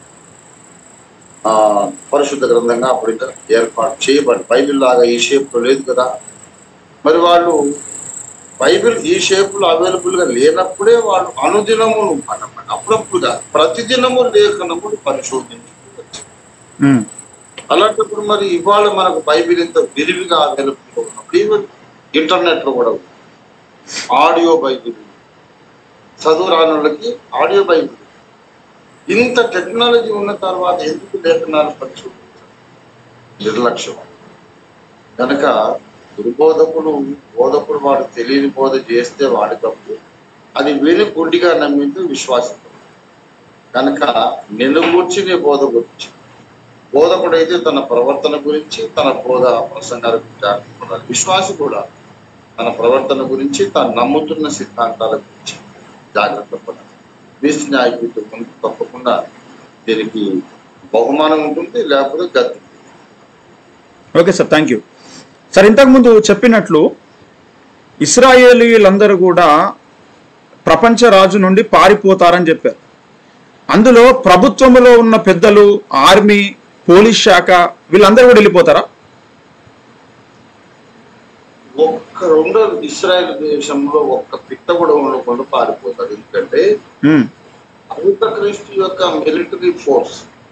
ఆ పరిశుద్ధ గ్రంథంగా అప్పుడు ఇంకా ఏర్పాటు చేయబడి బైబిల్ లాగా ఈ షేప్ లో లేదు కదా మరి వాళ్ళు బైబిల్ ఈ షేప్ లో అవైలబుల్ గా లేనప్పుడే వాళ్ళు అనుదినమును మన- అప్పుడప్పుడుగా ప్రతిదినము లేఖనములు పరిశోధించుకోవచ్చు ఉమ్, అలాంటప్పుడు మరి ఇవాళ మనకు బైబిల్ ఇంత విరివిగా అవైలబుల్ గా ఉన్నప్పుడు ఈవెన్ ఇంటర్నెట్ లో కూడా ఉంది ఆడియో బైబిల్ ఉంది. చదువు రాని వాళ్ళకి ఆడియో బైబిల్ ఇంత టెక్నాలజీ ఉన్న తర్వాత ఎందుకు లేఖనాలు పరిశోధించాలి నిర్లక్ష్యం కనుక దుర్బోధకుడు బోధకుడు వాడు తెలియని బోధ చేస్తే వాడి తప్పు అది విని గుడ్డిగా నమ్మితే విశ్వాసం కనుక నిన్ను గూర్చి నీ బోధ గురించి బోధకుడైతే తన ప్రవర్తన గురించి తన బోధ ప్రసంగాల గురించి జాగ్రత్త పడాలి. విశ్వాసి కూడా తన ప్రవర్తన గురించి తాను నమ్ముతున్న సిద్ధాంతాల గురించి జాగ్రత్త పడాలి క్రీస్తు న్యాయపీఠం ముందు తప్పకుండా దీనికి బహుమానం ఉంటుంది లేకపోతే గతి okay sir thank you sir ఇంతకుముందు చెప్పినట్లు ఇస్రాయేలీలందరూ కూడా ప్రపంచ రాజు నుండి పారిపోతారని చెప్పారు అందులో ప్రభుత్వంలో ఉన్న పెద్దలు ఆర్మీ పోలీస్ శాఖ వీళ్ళందరూ కూడా వెళ్ళిపోతారా ఒక్క రెండో ఇస్రాయల్ దేశంలో ఒక్క పిట్ట కూడా ఉండకుండా పారిపోతారు ఎందుకంటే ఉమ్, అమిత క్రీస్తు యొక్క మిలిటరీ ఫోర్స్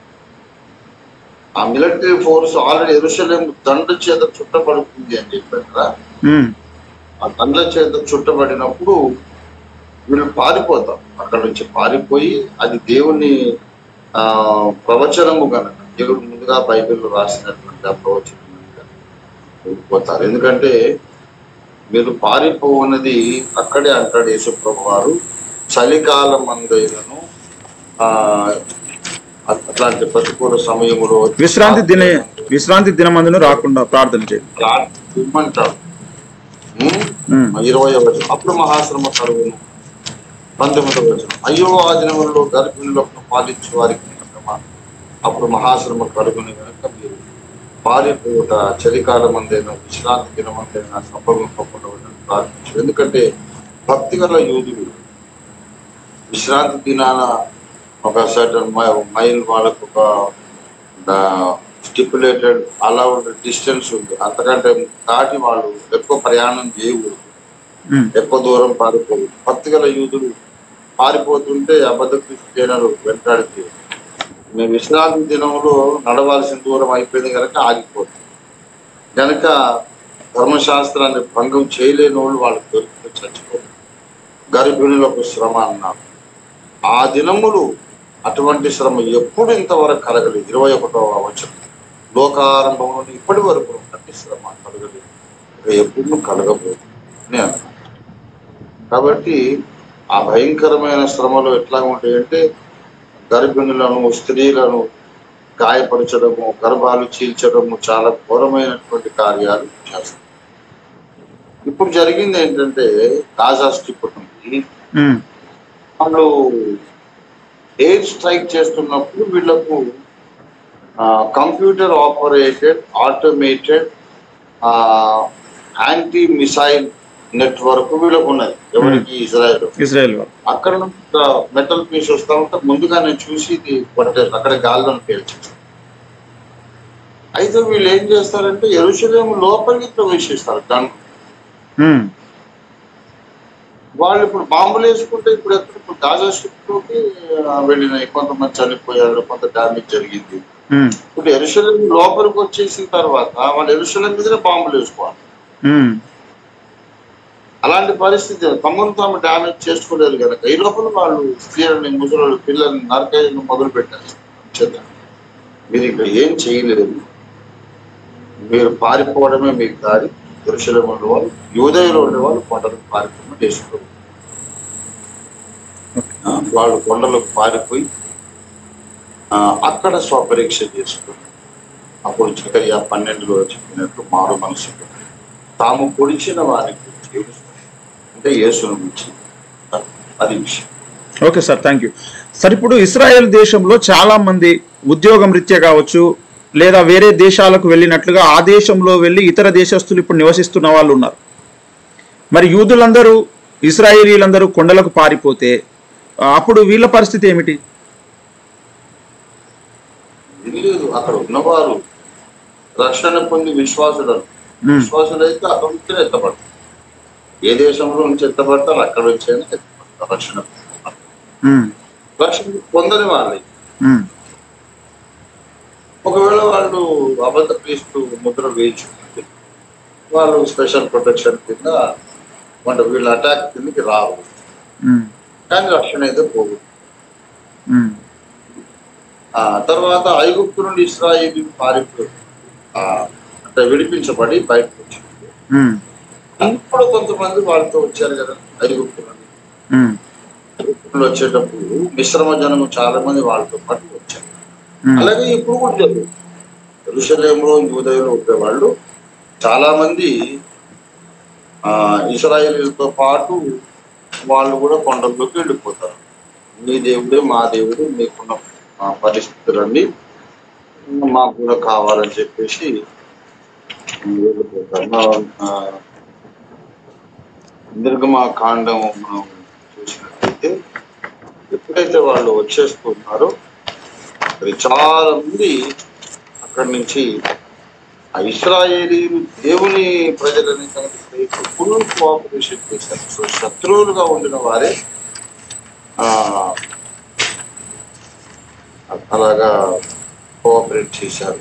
ఆ మిలిటరీ ఫోర్స్ ఆల్రెడీ ఎరుసలేం దండ చేత చుట్టబడుతుంది అని చెప్పారు కదా ఉమ్, ఆ దండ చేత చుట్టబడినప్పుడు వీళ్ళు పారిపోతాం అక్కడ నుంచి పారిపోయి అది దేవుని ఆ ప్రవచనము కనుక దేవుడు ముందుగా బైబిల్లో రాసినటువంటి ఆ ప్రవచనం కనుక వెళ్ళిపోతారు ఎందుకంటే మీరు పారిపోవన్నది అక్కడే అంటాడు యేసుప్రభు వారు చలికాలం అందైనను ఆ అట్లాంటి ప్రతికూల సమయంలో విశ్రాంతి దిన విశ్రాంతి దినమందును రాకుండా ప్రార్థన చేయండి ఇమ్మంటాడు ఉం? ఉమ్, ఇరవై వచనం అప్పుడు మహాశ్రమ కలుగును పంతొమ్మిదవ వచనం అయ్యో ఆ దినములలో గర్భిణులకు పాలించే వారికి శ్రమ. అప్పుడు మహాశ్రమ కలుగుని కనుక మీరు పారిపోట చలికాలం అందైనా విశ్రాంతి దినం అందైనా సంభవింపకుండా ఉండని ప్రార్థించు ఎందుకంటే భక్తి గల యూదులు విశ్రాంతి దినాన ఒక సర్టన్ మైల్ వాళ్ళకు ఒక స్టిపులేటెడ్ అలౌడ్ డిస్టెన్స్ ఉంది అంతకంటే దాటి వాళ్ళు ఎక్కువ ప్రయాణం చేయకూడదు ఉమ్, ఎక్కువ దూరం పారిపోదు భక్తి గల యూదులు పారిపోతుంటే అబద్ధ క్రిస్టియన్లు వెంటాడితే మేము విశ్రాంతి దినంలో నడవాల్సిన దూరం అయిపోయింది కనుక ఆగిపోతుంది కనుక ధర్మశాస్త్రాన్ని భంగం చేయలేని వాళ్ళు వాళ్ళకి దొరికితే చచ్చిపోతారు గర్భిణులకు శ్రమ అన్నారు ఆ దినములు అటువంటి శ్రమ ఎప్పుడు ఇంతవరకు కలగలేదు ఇరవై ఒకటవ వచనం లోకారంభం నుండి ఇప్పటి వరకు ఉన్నటువంటి శ్రమ కలగలేదు ఇక ఎప్పుడు కలగబోదు అని అన్నాడు కాబట్టి ఆ భయంకరమైన శ్రమలు ఎట్లా ఉంటాయంటే గర్భిణులను స్త్రీలను గాయపరచడము గర్భాలు చీల్చడము చాలా ఘోరమైనటువంటి కార్యాలు చేస్తారు ఇప్పుడు జరిగింది ఏంటంటే గాజా స్ట్రిప్ ఉంది ఉమ్, వాళ్ళు ఎయిర్ స్ట్రైక్ చేస్తున్నప్పుడు వీళ్ళకు computer operated automated anti missile network వీళ్ళకు ఉన్నది ఎవరికి ఇజ్రాయెల్ ఇజ్రాయెల్ వాళ్ళు అక్కడ నుంచి మెటల్ పీస్ వస్తా ఉంటే ముందుగా నేను చూసి ఇది కొట్టారు అక్కడ గాల్లోని పేల్చేస్తారు అయితే వీళ్ళు ఏం చేస్తారంటే ఎరుశలేం లోపలికి ప్రవేశిస్తారు గన్ ఉమ్, వాళ్ళు ఇప్పుడు బాంబులు వేసుకుంటే ఇప్పుడు ఎక్కడ ఇప్పుడు గాజా స్ట్రిప్లోకి వెళ్ళినాయి కొంతమంది చనిపోయారు కొంత డ్యామేజ్ జరిగింది ఉమ్, ఇప్పుడు ఎరుశలేం లోపలికి వచ్చేసిన తర్వాత వాళ్ళు ఎరుశలేం మీదనే బాంబులు వేసుకోవాలి ఉమ్, అలాంటి పరిస్థితి తమను తాము డ్యామేజ్ చేసుకోలేరు కనుక ఈ లోపల వాళ్ళు స్త్రీలని ముసలు పిల్లల్ని నరకేయడం మొదలు పెట్టారు చేత మీరు ఇక్కడ ఏం చేయలేరు మీరు పారిపోవడమే మీకు దారి పురుషులు ఉండేవాళ్ళు యూదయలో ఉండేవాళ్ళు కొండలకు పారిపోవడం చేసుకోరు ఆ, వాళ్ళు కొండలకు పారిపోయి ఆ, అక్కడ స్వపరీక్ష చేసుకుని అప్పుడు చకర్య పన్నెండులో చెప్పినట్టు మారు మనసు తాము పొడిచిన వారికి ఏడుస్తారు. అంటే యేసును గురించి అది విషయం okay sir thank you sir ఇప్పుడు ఇస్రాయెల్ దేశంలో చాలా మంది ఉద్యోగం రీత్యా కావచ్చు లేదా వేరే దేశాలకు వెళ్ళినట్లుగా ఆ దేశంలో వెళ్ళి ఇతర దేశస్తులు ఇప్పుడు నివసిస్తున్న వాళ్ళు ఉన్నారు మరి యూదులందరూ ఇస్రాయేలీలందరూ కొండలకు పారిపోతే ఆ, అప్పుడు వీళ్ళ పరిస్థితి ఏమిటి ఇది లేదు అక్కడ ఉన్నవారు రక్షణ పొంది విశ్వాసులు మ్మ్. విశ్వాసులు అయితే అక్కడ నుంచి ఎత్తపడతారు ఏ దేశంలో నుంచి ఎత్తపడతారు అక్కడ నుంచి అయినా ఎత్తపడతారు రక్షణ పొందుతారు. మ్మ్. రక్షణ పొందని వాళ్ళే మ్మ్. ఒకవేళ వాళ్ళు అబద్ధ క్రీస్తు ముద్ర వేయించుకుంటే వాళ్ళు స్పెషల్ ప్రొటెక్షన్ కింద అంటే వీళ్ళ అటాక్ కిందకి రావు మ్మ్. కానీ రక్షణ అయితే పోగు మ్మ్. ఆ తర్వాత ఐగుప్తు నుండి ఇస్రాయిల్ పారిపోయి ఆ, అంటే విడిపించబడి బయటకు వచ్చింది మ్మ్. ఇప్పుడు కొంతమంది వాళ్ళతో వచ్చారు కదా ఐగుప్తు నుండి మ్మ్. ఐగుప్తు నుండి వచ్చేటప్పుడు మిశ్రమ జనము చాలా మంది వాళ్ళతో పాటు వచ్చారు మ్మ్. అలాగే ఇప్పుడు కూడా జరుగుతుంది ఎరుసలేంలో యూదయలో ఉండేవాళ్ళు చాలా మంది ఆ ఇస్రాయేలీలతో పాటు వాళ్ళు కూడా కొండల్లోకి వెళ్ళిపోతారు మీ దేవుడే మా దేవుడు మీకున్న ఆ, పరిస్థితులన్నీ మాకు కూడా కావాలని చెప్పేసి వెళ్ళిపోతారు మా- ఆ, నిర్గమ కాండం మనం చూసినట్లయితే ఎప్పుడైతే వాళ్ళు వచ్చేస్తున్నారో మరి చాలా మంది అక్కడి నుంచి ఆ ఇస్రాయేలీలు దేవుని ప్రజలని కనుక ఫుల్ కోఆపరేషన్ చేశారు సో శత్రువులుగా ఉండిన వారే ఆ అలాగా కోఆపరేట్ చేశారు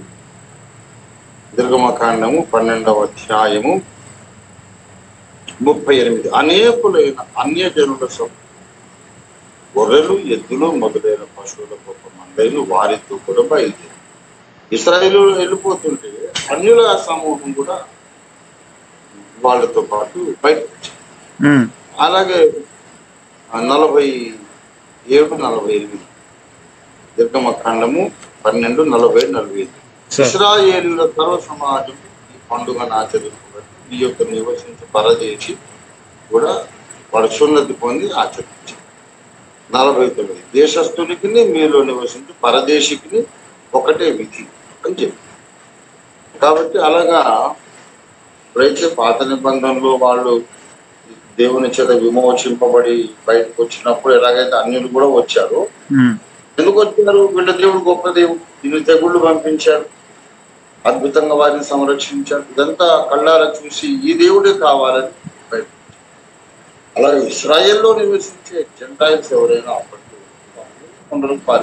నిర్గమకాండము పన్నెండవ అధ్యాయము ముప్పై ఎనిమిది అనేకులైన అన్య జనుల సొమ్ము గొర్రెలు ఎద్దులు మొదలైన పశువుల గొప్ప మందైలు వారితో కూడా బయలుదేరి ఇస్రాయేలు వెళ్ళిపోతుంటే అన్యుల సమూహం కూడా వాళ్ళతో పాటు బయటకు వచ్చింది మ్మ్. అలాగే ఆ, నలభై ఏడు నలభై ఎనిమిది దుర్గమ ఖండము పన్నెండు నలభై నలభై ఎనిమిది సార్ ఇస్రాయేలుల సర్వ సమాజం ఈ పండుగను ఆచరించబట్టి ఈ యొక్క నివసించి పరదేశి కూడా వాడు సున్నతి పొంది ఆచరించారు నలభై తొమ్మిది దేశస్థునికి మీలో నివసించి పరదేశికి ఒకటే విధి అని చెప్పి కాబట్టి అలాగా ఇప్పుడైతే పాత నిబంధనలో వాళ్ళు దేవుని చేత విమోచింపబడి బయటకు వచ్చినప్పుడు ఎలాగైతే అన్యులు కూడా వచ్చారో మ్మ్. ఎందుకు వచ్చారు వీళ్ళ దేవుడు గొప్ప దేవుడు ఇన్ని తెగుళ్ళు పంపించారు అద్భుతంగా వారిని సంరక్షించారు ఇదంతా కళ్ళారా చూసి ఈ దేవుడే కావాలని బయటకు వచ్చారు. అలాగే ఇస్రాయేల్లో నివసించే జెంటాయిల్స్ ఎవరైనా అప్పటికి కొండలకు పారి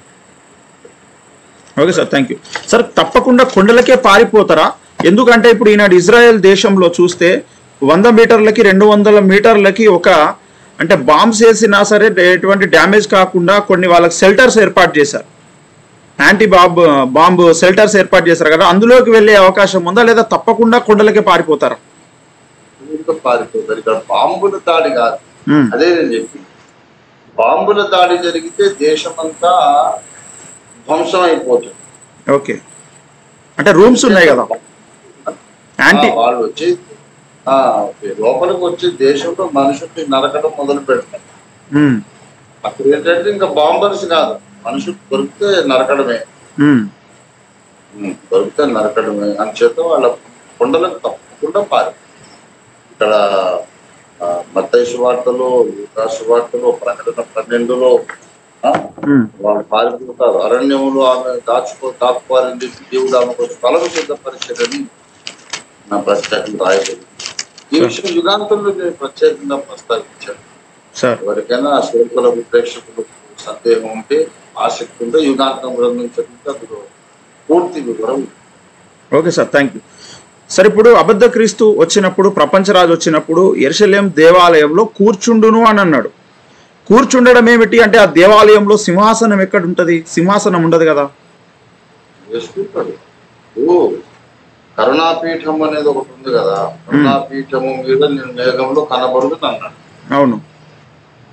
okay sir thank you sir తప్పకుండా కొండలకే పారిపోతారా ఎందుకంటే ఇప్పుడు ఈనాడు ఇజ్రాయెల్ దేశంలో చూస్తే వంద మీటర్లకి రెండు వందల మీటర్లకి ఒక అంటే బాంబ్స్ వేసినా సరే ఎటువంటి డ్యామేజ్ కాకుండా కొన్ని వాళ్ళకి షెల్టర్స్ ఏర్పాటు చేశారు యాంటీ బాంబ్ బాంబు షెల్టర్స్ ఏర్పాటు చేశారు కదా అందులోకి వెళ్ళే అవకాశం ఉందా లేదా తప్పకుండా కొండలకే పారిపోతారా ఇంకా పారిపోతారు ఇక్కడ బాంబుల దాడి కాదు మ్మ్. అదే నేను చెప్పి బాంబుల దాడి జరిగితే దేశమంతా ధ్వంసం అయిపోతుంది ఓకే అంటే రూమ్స్ ఉన్నాయి కదా యాంటీ ఆ, వాళ్ళు వచ్చి ఆ, ఓకే. లోపలికి వచ్చి దేశంలో మనుషుల్ని నరకడం మొదలు పెడతారు మ్మ్. అక్కడ ఏంటంటే ఇంకా బాంబర్స్ కాదు మనుషులు దొరికితే నరకడమే మ్మ్. ఉమ్, దొరికితే నరకడమే అని చేత వాళ్ళ కొండలకు తప్పకుండా పారి ఇక్కడ ఆ, మత్తయి సువార్తలో యూదా సువార్తలో ప్రకటన పన్నెండులో ఆ, మ్మ్. వాళ్ళు పారిపోతారు అరణ్యములో ఆమె దాచుకో దాక్కువారని చెప్పి దేవుడు ఆమెకు స్థలం సిద్ధపరిచారని నా ప్రత్యేకంగా రాయలేదు ఈ విషయం యుగాంతంలో నేను ప్రత్యేకంగా ప్రస్తావించాను సార్ ఎవరికైనా శ్రోతలకు ప్రేక్షకులకు సందేహం ఉంటే ఆసక్తి ఉంటే యుగాంతం గ్రంథం చదివితే అందులో పూర్తి వివరం ఉంది. Okay sir thank you sir ఇప్పుడు అబద్ధ క్రీస్తు వచ్చినప్పుడు ప్రపంచరాజు వచ్చినప్పుడు ఎరుసలేం దేవాలయంలో కూర్చుండును అని అన్నాడు కూర్చుండడం ఏమిటి అంటే ఆ దేవాలయంలో సింహాసనం ఎక్కడ ఉంటది సింహాసనం ఉండదు కదా వేసుకుంటాడు ఓ కరుణాపీఠం అనేది ఒకటి ఉంది కదా కరుణాపీఠము మీద నేను మేఘంలో కనబడుతుంది అన్నాడు అవును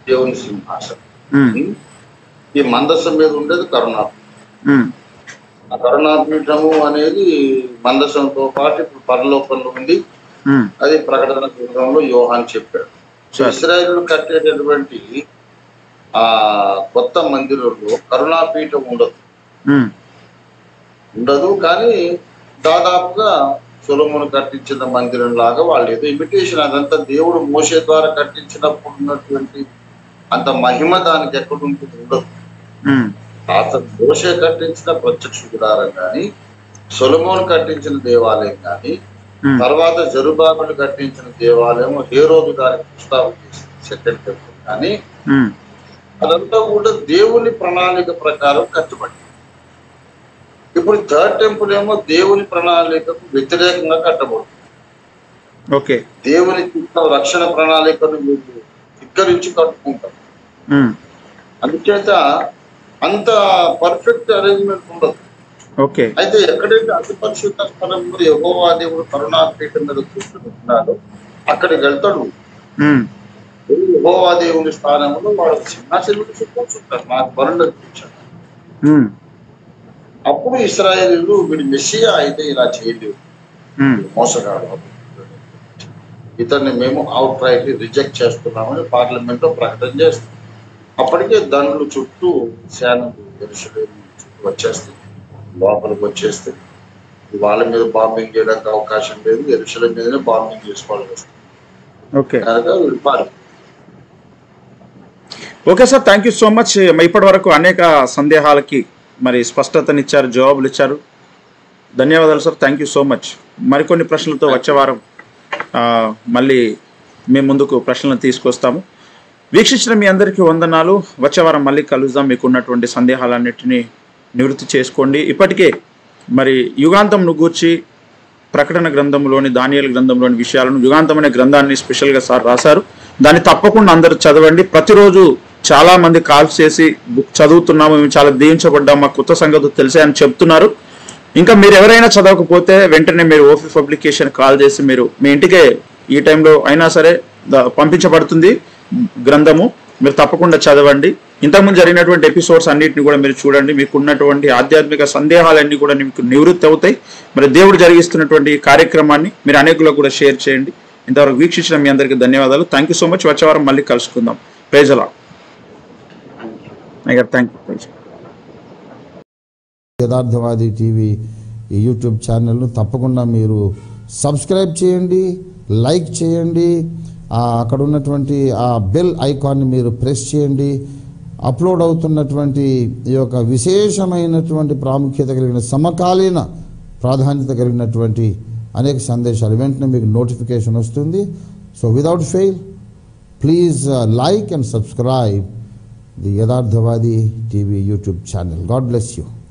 దేవుని సింహాసనం ఉమ్, ఈ మందసం మీద ఉండేది కరుణాపీఠం ఉమ్, ఆ కరుణాపీఠము అనేది మందసంతో పాటు ఇప్పుడు పరలోకంలో ఉంది ఉమ్, అది ప్రకటన గ్రంథంలో యోహాన్ చెప్పాడు సో సరే. ఇస్రాయేల్ కట్టేటటువంటి ఆ కొత్త మందిరంలో కరుణాపీఠం ఉండదు ఉమ్, ఉండదు కానీ దాదాపుగా సొలమును కట్టించిన మందిరం లాగా వాళ్ళు ఏదో ఇమిటేషన్ అదంతా దేవుడు మోసే ద్వారా కట్టించినప్పుడు ఉన్నటువంటి అంత మహిమ దానికి ఎక్కడ ఉంటుంది ఉండదు ఉమ్, అతను మోసే కట్టించిన ప్రత్యక్ష గుడారం కానీ సొలమోను కట్టించిన దేవాలయం కానీ ఉమ్, తర్వాత జరుబాబులు కట్టించిన దేవాలయం ఏ రోజు దానికి ప్రస్తావన చేసింది సెకండ్ టెంపుల్ కానీ ఉమ్, అదంతా కూడా దేవుని ప్రణాళిక ప్రకారం కట్టబడింది ఇప్పుడు థర్డ్ టెంపుల్ ఏమో దేవుని ప్రణాళికకు వ్యతిరేకంగా కట్టబడుతుంది ఓకే దేవుని చిత్త రక్షణ ప్రణాళికను వీళ్ళు ధిక్కరించి కట్టుకుంటారు ఉమ్, అందుచేత అంత పర్ఫెక్ట్ అరేంజ్మెంట్ ఉండదు ఓకే అయితే ఎక్కడైతే అతి పరిశుద్ధ స్థలంలో యహోవా దేవుడు కరుణాపీఠం మీద కూర్చుని ఉన్నాడో అక్కడికి వెళ్తాడు ఉమ్, యహోవా దేవుని స్థానంలో వాడు సింహాసనం కూర్చుంటారు నాకు బరుండ కూర్చోండి ఉమ్, అప్పుడు ఇస్రాయేలీలు వీడి మెస్సియా అయితే ఇలా చేయలేవు ఉమ్, మోసగాడు ఇతన్ని మేము అవుట్ రైట్ రిజెక్ట్ చేస్తున్నామని పార్లమెంట్ లో ప్రకటన చేస్తాం అప్పటికే దండ్రులు చుట్టూ శానలు ఎరుసలేము చుట్టూ వచ్చేస్తాయి లోపలికి వచ్చేస్తాయి వాళ్ళ మీద బాంబింగ్ చేయడానికి అవకాశం లేదు ఎరుసలేం మీదనే బాంబింగ్ చేసుకోవాల్సి వస్తుంది ఓకే కనుక వీళ్ళు పారి okay sir thank you so much ఇప్పటి వరకు అనేక సందేహాలకి మరి స్పష్టతనిచ్చారు జవాబులు ఇచ్చారు ధన్యవాదాలు sir thank you so much మరికొన్ని ప్రశ్నలతో వచ్చే వారం ఆ, మళ్ళీ మేము ముందుకు ప్రశ్నలను తీసుకొస్తాము వీక్షించిన మీ అందరికీ వందనాలు వచ్చే వారం మళ్ళీ కలుద్దాం మీకు ఉన్నటువంటి సందేహాలన్నిటినీ నివృత్తి చేసుకోండి ఇప్పటికే మరి యుగాంతంను గూర్చి ప్రకటన గ్రంథంలోని దానియల్ గ్రంథంలోని విషయాలను యుగాంతం అనే గ్రంథాన్ని స్పెషల్గా సార్ రాశారు దాన్ని తప్పకుండా అందరూ చదవండి ప్రతిరోజు చాలా మంది కాల్స్ చేసి బుక్ చదువుతున్నాము మేము చాలా దీవించబడ్డాం మా కొత్త సంగతులు తెలిసే అని చెప్తున్నారు ఇంకా మీరు ఎవరైనా చదవకపోతే వెంటనే మీరు ఓఫీ పబ్లికేషన్ కాల్ చేసి మీరు మీ ఇంటికే ఈ టైంలో అయినా సరే ద- పంపించబడుతుంది గ్రంథము మీరు తప్పకుండా చదవండి ఇంతకుముందు జరిగినటువంటి ఎపిసోడ్స్ అన్నిటిని కూడా మీరు చూడండి మీకు ఉన్నటువంటి ఆధ్యాత్మిక సందేహాలన్నీ కూడా మీకు నివృత్తి అవుతాయి మరి దేవుడు జరిగిస్తున్నటువంటి ఈ కార్యక్రమాన్ని మీరు అనేకులకు కూడా షేర్ చేయండి ఇంతవరకు వీక్షించిన మీ అందరికీ ధన్యవాదాలు థ్యాంక్ యూ సో మచ్ వచ్చే వారం మళ్ళీ కలుసుకుందాం ప్రైజలా thank you praise Yatharthavadi TV ఈ యూట్యూబ్ ఛానల్ను తప్పకుండా మీరు సబ్స్క్రైబ్ చేయండి లైక్ చేయండి ఆ అక్కడ ఉన్నటువంటి ఆ బెల్ ఐకాన్ని మీరు ప్రెస్ చేయండి అప్లోడ్ అవుతున్నటువంటి ఈ యొక్క విశేషమైనటువంటి ప్రాముఖ్యత కలిగిన సమకాలీన ప్రాధాన్యత కలిగినటువంటి అనేక సందేశాలు వెంటనే మీకు నోటిఫికేషన్ వస్తుంది so without fail please like and subscribe the Yatharthavadi TV YouTube channel God bless you